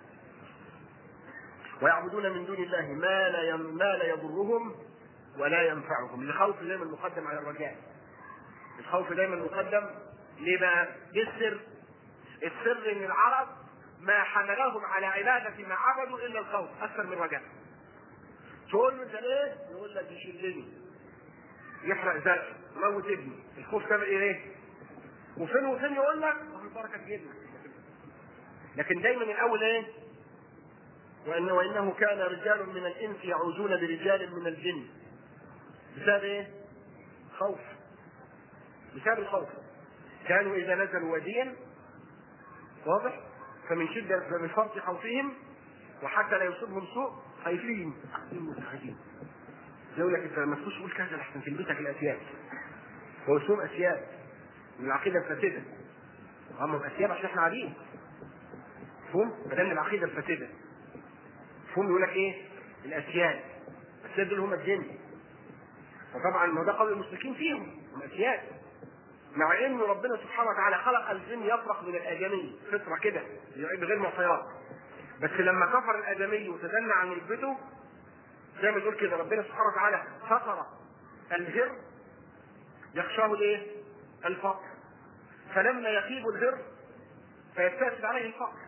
ويعبدون من دون الله ما لا يم... ما لا يضرهم ولا ينفعهم الخوف دايما مقدم على الرجاء الخوف دايما مقدم ليه بقى؟ ايه السر؟ السر ان العرب ما حملهم على عبادة ما عبدوا الا الخوف اكثر من الرجاء تقول له انت ليه؟ يقول لك يشلني يحرق زرع يموت ابني الخوف سبب ايه؟ وفين وفين يقول لك البركه في ابنك لكن دايما الاول ايه؟ وانه وانه كان رجال من الانس يعوذون برجال من الجن بسبب ايه؟ خوف بسبب الخوف كانوا اذا نزلوا واديا واضح؟ فمن شده من فرط خوفهم وحتى لا يصيبهم سوء خايفين مستعدين يقول لك انت لما تخش تقول كذا لحسن تلبسك الاسياد هو اسمهم اسياد من العقيده الفاسده هم اسياد عشان احنا عارفين مفهوم؟ بدل العقيده الفاسده مفهوم يقول لك ايه؟ الاسياد الاسياد دول هم الجن وطبعا ما ده قول المشركين فيهم هم اسياد مع ان ربنا سبحانه وتعالى خلق الجن يفرق من الادمي فطره كده بغير معطيات بس لما كفر الادمي وتدنى عن ركبته زي ما تقول كده ربنا سبحانه وتعالى فطر الهر يخشاه الايه؟ الفقر فلما يخيب الهر فيستأسد عليه الفقر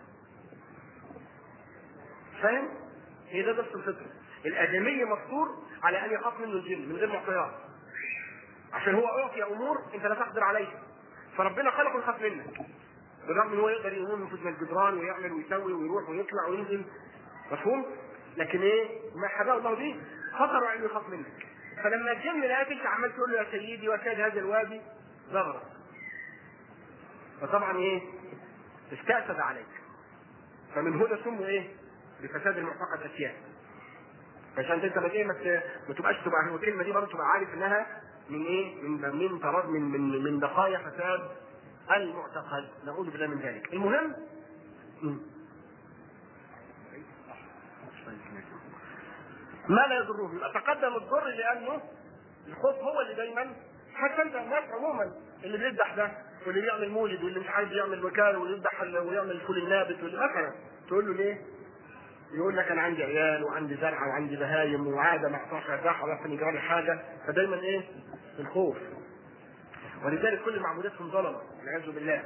فاهم؟ هي ده درس الفطر الآدمي مفطور على أن يخاف منه الجن من غير معطيات عشان هو أعطي أمور أنت لا تقدر عليها فربنا خلقه يخاف منك بالرغم ان هو يقدر يقوم يفوت من الجدران ويعمل ويسوي ويروح ويطلع وينزل مفهوم؟ لكن ايه؟ ما حباه الله به خطر انه يخاف منك فلما الجن لقاك انت عمال تقول له يا سيدي وسيد هذا الوادي ظهرك فطبعا ايه؟ استأسد عليك فمن هنا سموا ايه؟ بفساد المعتقد اشياء عشان انت ما ايه ما تبقاش تبقى الكلمه دي برضه تبقى عارف انها من ايه؟ من من تراد من من من بقايا فساد المعتقد نعوذ بالله من ذلك المهم ما لا يضره يبقى تقدم الضر لانه الخوف هو اللي دايما حتى انت الناس عموما اللي بيذبح ده واللي بيعمل مولد واللي مش عايز يعمل وكاله واللي يذبح ويعمل الفول النابت واللي مثلا تقول له ليه؟ يقول لك انا عندي عيال وعندي زرعه وعندي بهايم وعاده ما اقطعش اذبحها ولا يجرى لي حاجه فدايما ايه؟ الخوف ولذلك كل معبوداتهم ظلمه والعياذ بالله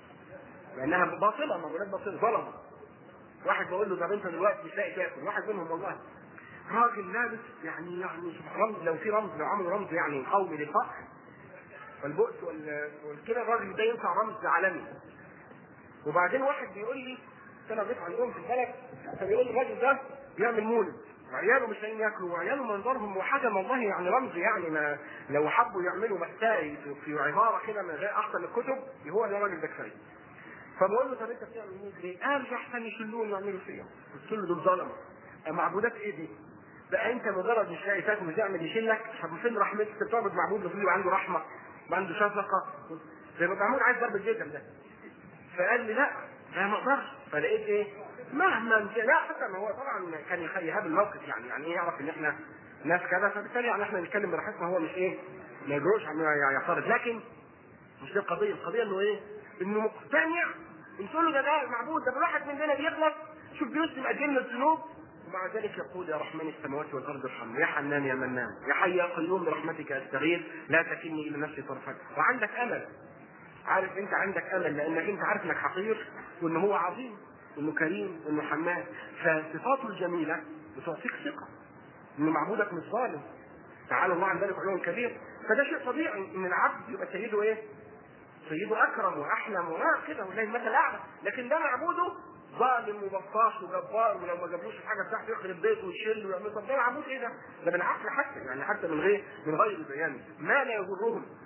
لانها باطله معبودات باطله ظلمه واحد بقول له طب انت دلوقتي مش لاقي تاكل واحد منهم والله راجل لابس يعني يعني رمز لو في رمز لو عملوا رمز يعني قومي للفقر والبؤس والكده الراجل ده ينفع رمز عالمي وبعدين واحد بيقول لي انا ضيف عندهم في البلد فبيقول لي الراجل ده بيعمل مولد وعياله مش لاقيين ياكلوا وعياله منظرهم وحاجه والله يعني رمز يعني ما لو حبوا يعملوا مأساة في عباره كده من غير احسن الكتب هو ده الراجل ده كفايه فبقول له طب انت بتعمل مولد ليه؟ قال مش احسن يشلون يعملوا فيها قلت له دول ظلمه معبودات ايه دي؟ بقى انت مجرد مش لاقي تاكل وتعمل يشيلك طب فين رحمتك؟ انت بتعبد معبود المفروض يبقى عنده رحمه وعنده شفقه زي ما محمود عايز ضرب الجزم ده فقال لي لا انا ما اقدرش فلقيت ايه؟ مهما لا حتى ما هو طبعا كان يهاب الموقف يعني يعني ايه يعرف ان احنا ناس كذا فبالتالي يعني احنا نتكلم براحتنا هو مش ايه ما يجروش يعترض لكن مش دي القضيه القضيه انه ايه؟ انه مقتنع ان تقول له ده ده معبود ده الواحد مننا بيغلط شوف بيسلم قد ايه من الذنوب ومع ذلك يقول يا رحمن السماوات والارض ارحمني يا حنان يا منان يا حي يا قيوم برحمتك استغيث لا تكلني الى نفسي طرفا وعندك امل عارف انت عندك امل لانك انت عارف انك حقير وان هو عظيم وانه كريم وانه حنان فصفاته الجميله بتعطيك ثقه ان معبودك مش ظالم تعالى الله عن ذلك علو كبير فده شيء طبيعي ان العبد يبقى سيده ايه؟ سيده اكرم واحلم وما كده ولله المثل الاعلى لكن ده معبوده ظالم وبطاش وجبار ولو ما جابلوش الحاجه بتاعته يخرب بيته ويشيل ويعمل طب ده معبود ايه ده؟ ده بالعقل حتى يعني حتى من غير من غير بيان ما لا يضرهم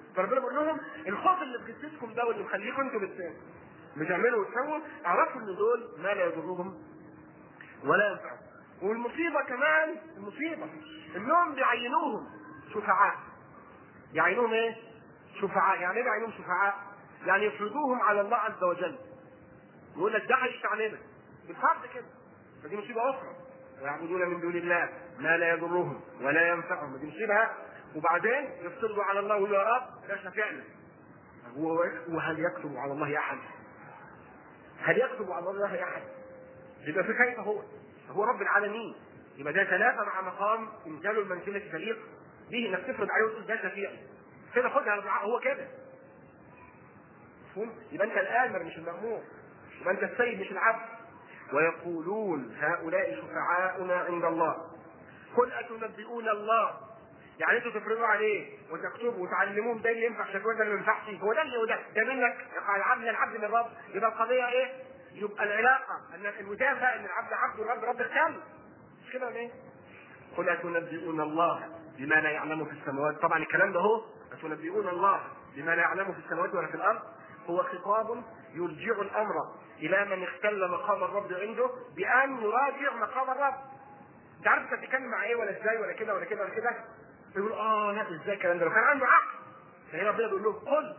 فربنا بيقول لهم الخوف اللي في جسدكم ده واللي مخليكم انتوا بت- بتعملوا وتسووا اعرفوا ان دول ما لا يضرهم ولا ينفعهم والمصيبه كمان المصيبه انهم بيعينوهم شفعاء يعينوهم ايه؟ شفعاء يعني ايه بيعينوهم شفعاء؟ يعني يفرضوهم على الله عز وجل يقول لك ده هيشفع لنا بالفرض كده فدي مصيبه اخرى ويعبدون من دون الله ما لا يضرهم ولا ينفعهم دي مصيبه وبعدين يفترضوا على الله ويقولوا يا رب ده شفيعنا هو وهل يكتب على الله احد؟ هل يكتب على الله احد؟ يبقى في كيف هو؟ هو رب العالمين يبقى ده تنافى مع مقام انزال المنزله تليق به انك تفرض عليه وتقول ده شفيع كده خدها بالع- هو كده مفهوم؟ يبقى انت الامر مش المامور يبقى انت السيد مش العبد ويقولون هؤلاء شفعاؤنا عند الله قل اتنبئون الله يعني انتوا تفرضوا عليه وتكتبوا وتعلموهم ده اللي ينفع شكوى ده اللي ما ينفعش هو ده اللي هو ده ده منك العبد العبد من الرب يبقى القضيه ايه؟ يبقى العلاقه ان الوداع ده ان العبد عبد والرب رب الكامل مش كده ولا ايه؟ قل اتنبئون الله بما لا يعلم في السماوات طبعا الكلام ده هو اتنبئون الله بما لا يعلم في السماوات ولا في الارض هو خطاب يرجع الامر الى من اختل مقام الرب عنده بان يراجع مقام الرب انت عارف انت بتتكلم مع ايه ولا ازاي ولا كده ولا كده ولا كده يقول اه لا ازاي الكلام ده لو كان عنده عقل فهنا ربنا بيقول له قل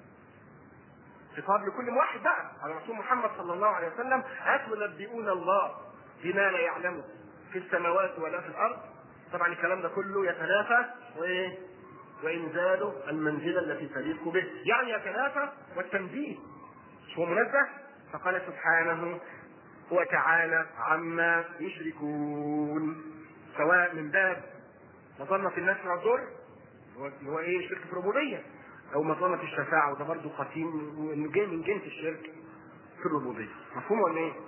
خطاب لكل واحد بقى على رسول محمد صلى الله عليه وسلم اتنبئون الله بما لا يعلمه في السماوات ولا في الارض طبعا الكلام ده كله يتنافى وايه وانزال المنزله التي تليق به يعني يتنافى والتنزيه مش هو منزه فقال سبحانه وتعالى عما يشركون سواء من باب مظنة الناس مع الضر اللي هو ايه شرك في الربوبية او مظنة الشفاعة وده برضه قسيم من جن- من جنس الشرك في الربوبية مفهوم ولا ايه؟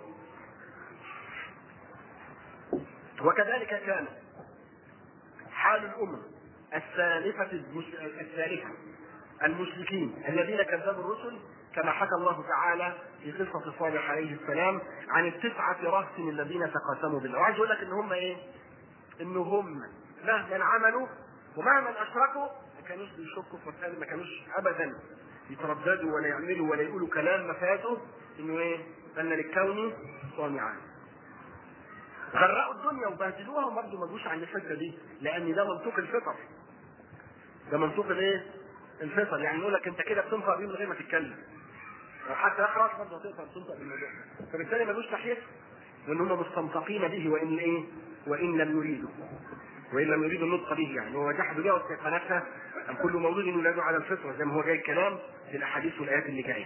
وكذلك كان حال الأمم السالفة المش- السالفة المشركين الذين كذبوا الرسل كما حكى الله تعالى في قصة صالح عليه السلام عن التسعة رهط الذين تقاسموا بالله وعايز يقول لك ان هم ايه؟ ان هم مهما عملوا ومهما اشركوا ما كانوش بيشكوا في مسألة ما كانوش ابدا يترددوا ولا يعملوا ولا يقولوا كلام مفاته انه ايه؟ ان للكون صانعان غرقوا الدنيا وبهدلوها وبرضه ما جوش عن الحته دي لان ده منطوق الفطر ده منطوق الايه؟ الفطر يعني يقول لك انت كده بتنطق بيه من غير ما تتكلم لو حتى اخرج برضه هتقدر تنطق بالموضوع فبالتالي ملوش تحية لان هم مستنطقين به وان ايه؟ وان لم يريدوا وان لم يريدوا النطق به يعني هو جحدوا بها واستيقنتها ام كل مولود يولد على الفطره زي ما هو جاي الكلام في الاحاديث والايات اللي جايه.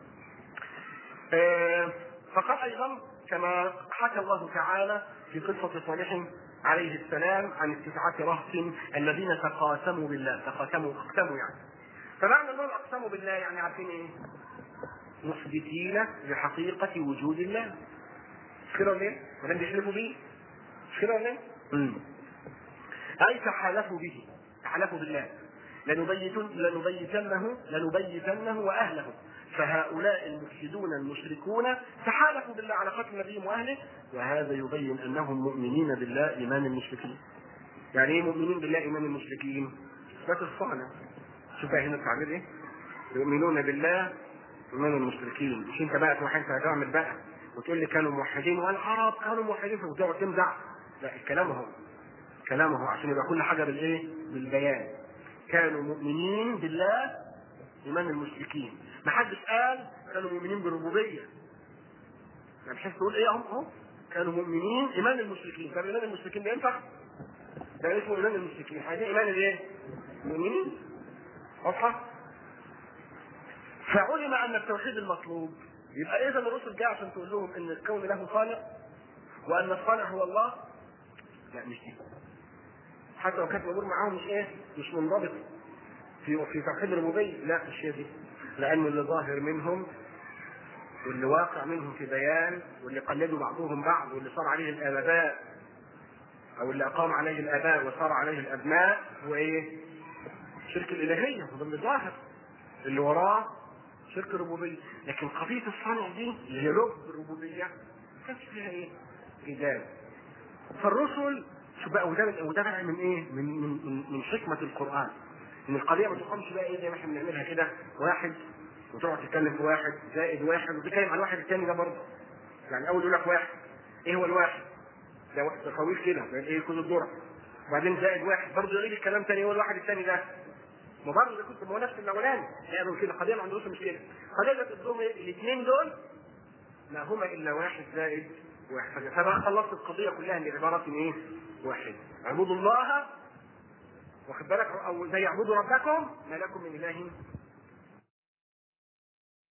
آه، فقال ايضا كما حكى الله تعالى في قصه صالح عليه السلام عن التسعة رهط الذين تقاسموا بالله تقاسموا اقسموا يعني فمعنى انهم اقسموا بالله يعني عارفين ايه؟ مثبتين لحقيقة وجود الله مش كده ولا ايه؟ ولم يحلفوا به مش كده ولا ايه؟ مم. أي تحالفوا به تحالفوا بالله لنبيتن لنبيتنه لنبيتنه وأهله فهؤلاء المفسدون المشركون تحالفوا بالله على قتل نبيهم وأهله وهذا يبين أنهم مؤمنين بالله إيمان المشركين يعني إيه مؤمنين بالله إيمان المشركين؟ إثبات الصانع شوف بقى هنا التعبير إيه؟ يؤمنون بالله إيمان المشركين مش أنت بقى تروح أنت هتعمل بقى وتقول لي كانوا موحدين والعرب كانوا موحدين وتقعد تمزع لا الكلام اهو كلامه عشان يبقى كل حاجه بالايه؟ بالبيان. كانوا مؤمنين بالله ايمان المشركين. ما حدش قال كانوا مؤمنين بالربوبيه. يعني بحيث تقول ايه هم اهو كانوا مؤمنين ايمان المشركين، طب ايمان المشركين ده ينفع؟ ده اسمه ايمان المشركين، عايزين ايمان الايه؟ المؤمنين. واضحه؟ فعلم ان التوحيد المطلوب يبقى اذا الرسل جاء عشان تقول لهم ان الكون له صانع وان الصانع هو الله لا مش دي حتى لو كانت الامور معاهم مش ايه مش منضبطه في في توحيد الربوبيه لا مش هي دي لان اللي ظاهر منهم واللي واقع منهم في بيان واللي قلدوا بعضهم بعض واللي صار عليه الاباء او اللي اقام عليه الاباء وصار عليه الابناء هو ايه؟ شرك الالهيه هو ده اللي ظاهر اللي وراه شرك الربوبيه لكن قضيه الصنع دي اللي هي لب الربوبيه ما كانش فيها ايه؟ جدال فالرسل شو بقى وده وده بقى من ايه؟ من من من, من حكمه القران ان القضيه ما تقامش بقى ايه زي ما احنا بنعملها كده واحد وتقعد تتكلم في واحد زائد واحد وتتكلم عن الواحد الثاني ده برضه يعني اول يقول لك واحد ايه هو الواحد؟ ده واحد طويل كده يعني ايه كل الذره وبعدين زائد واحد برضه يعيد الكلام تاني هو الواحد الثاني ده ما برضه ده كنت ما هو نفس الاولاني يعني كده قضيه ما عندوش مشكله قضيه قدام الاثنين دول ما هما الا واحد زائد واحد فبقى خلصت القضيه كلها من عباره ايه؟ واحد اعبدوا الله واخد بالك او زي اعبدوا ربكم ما لكم من اله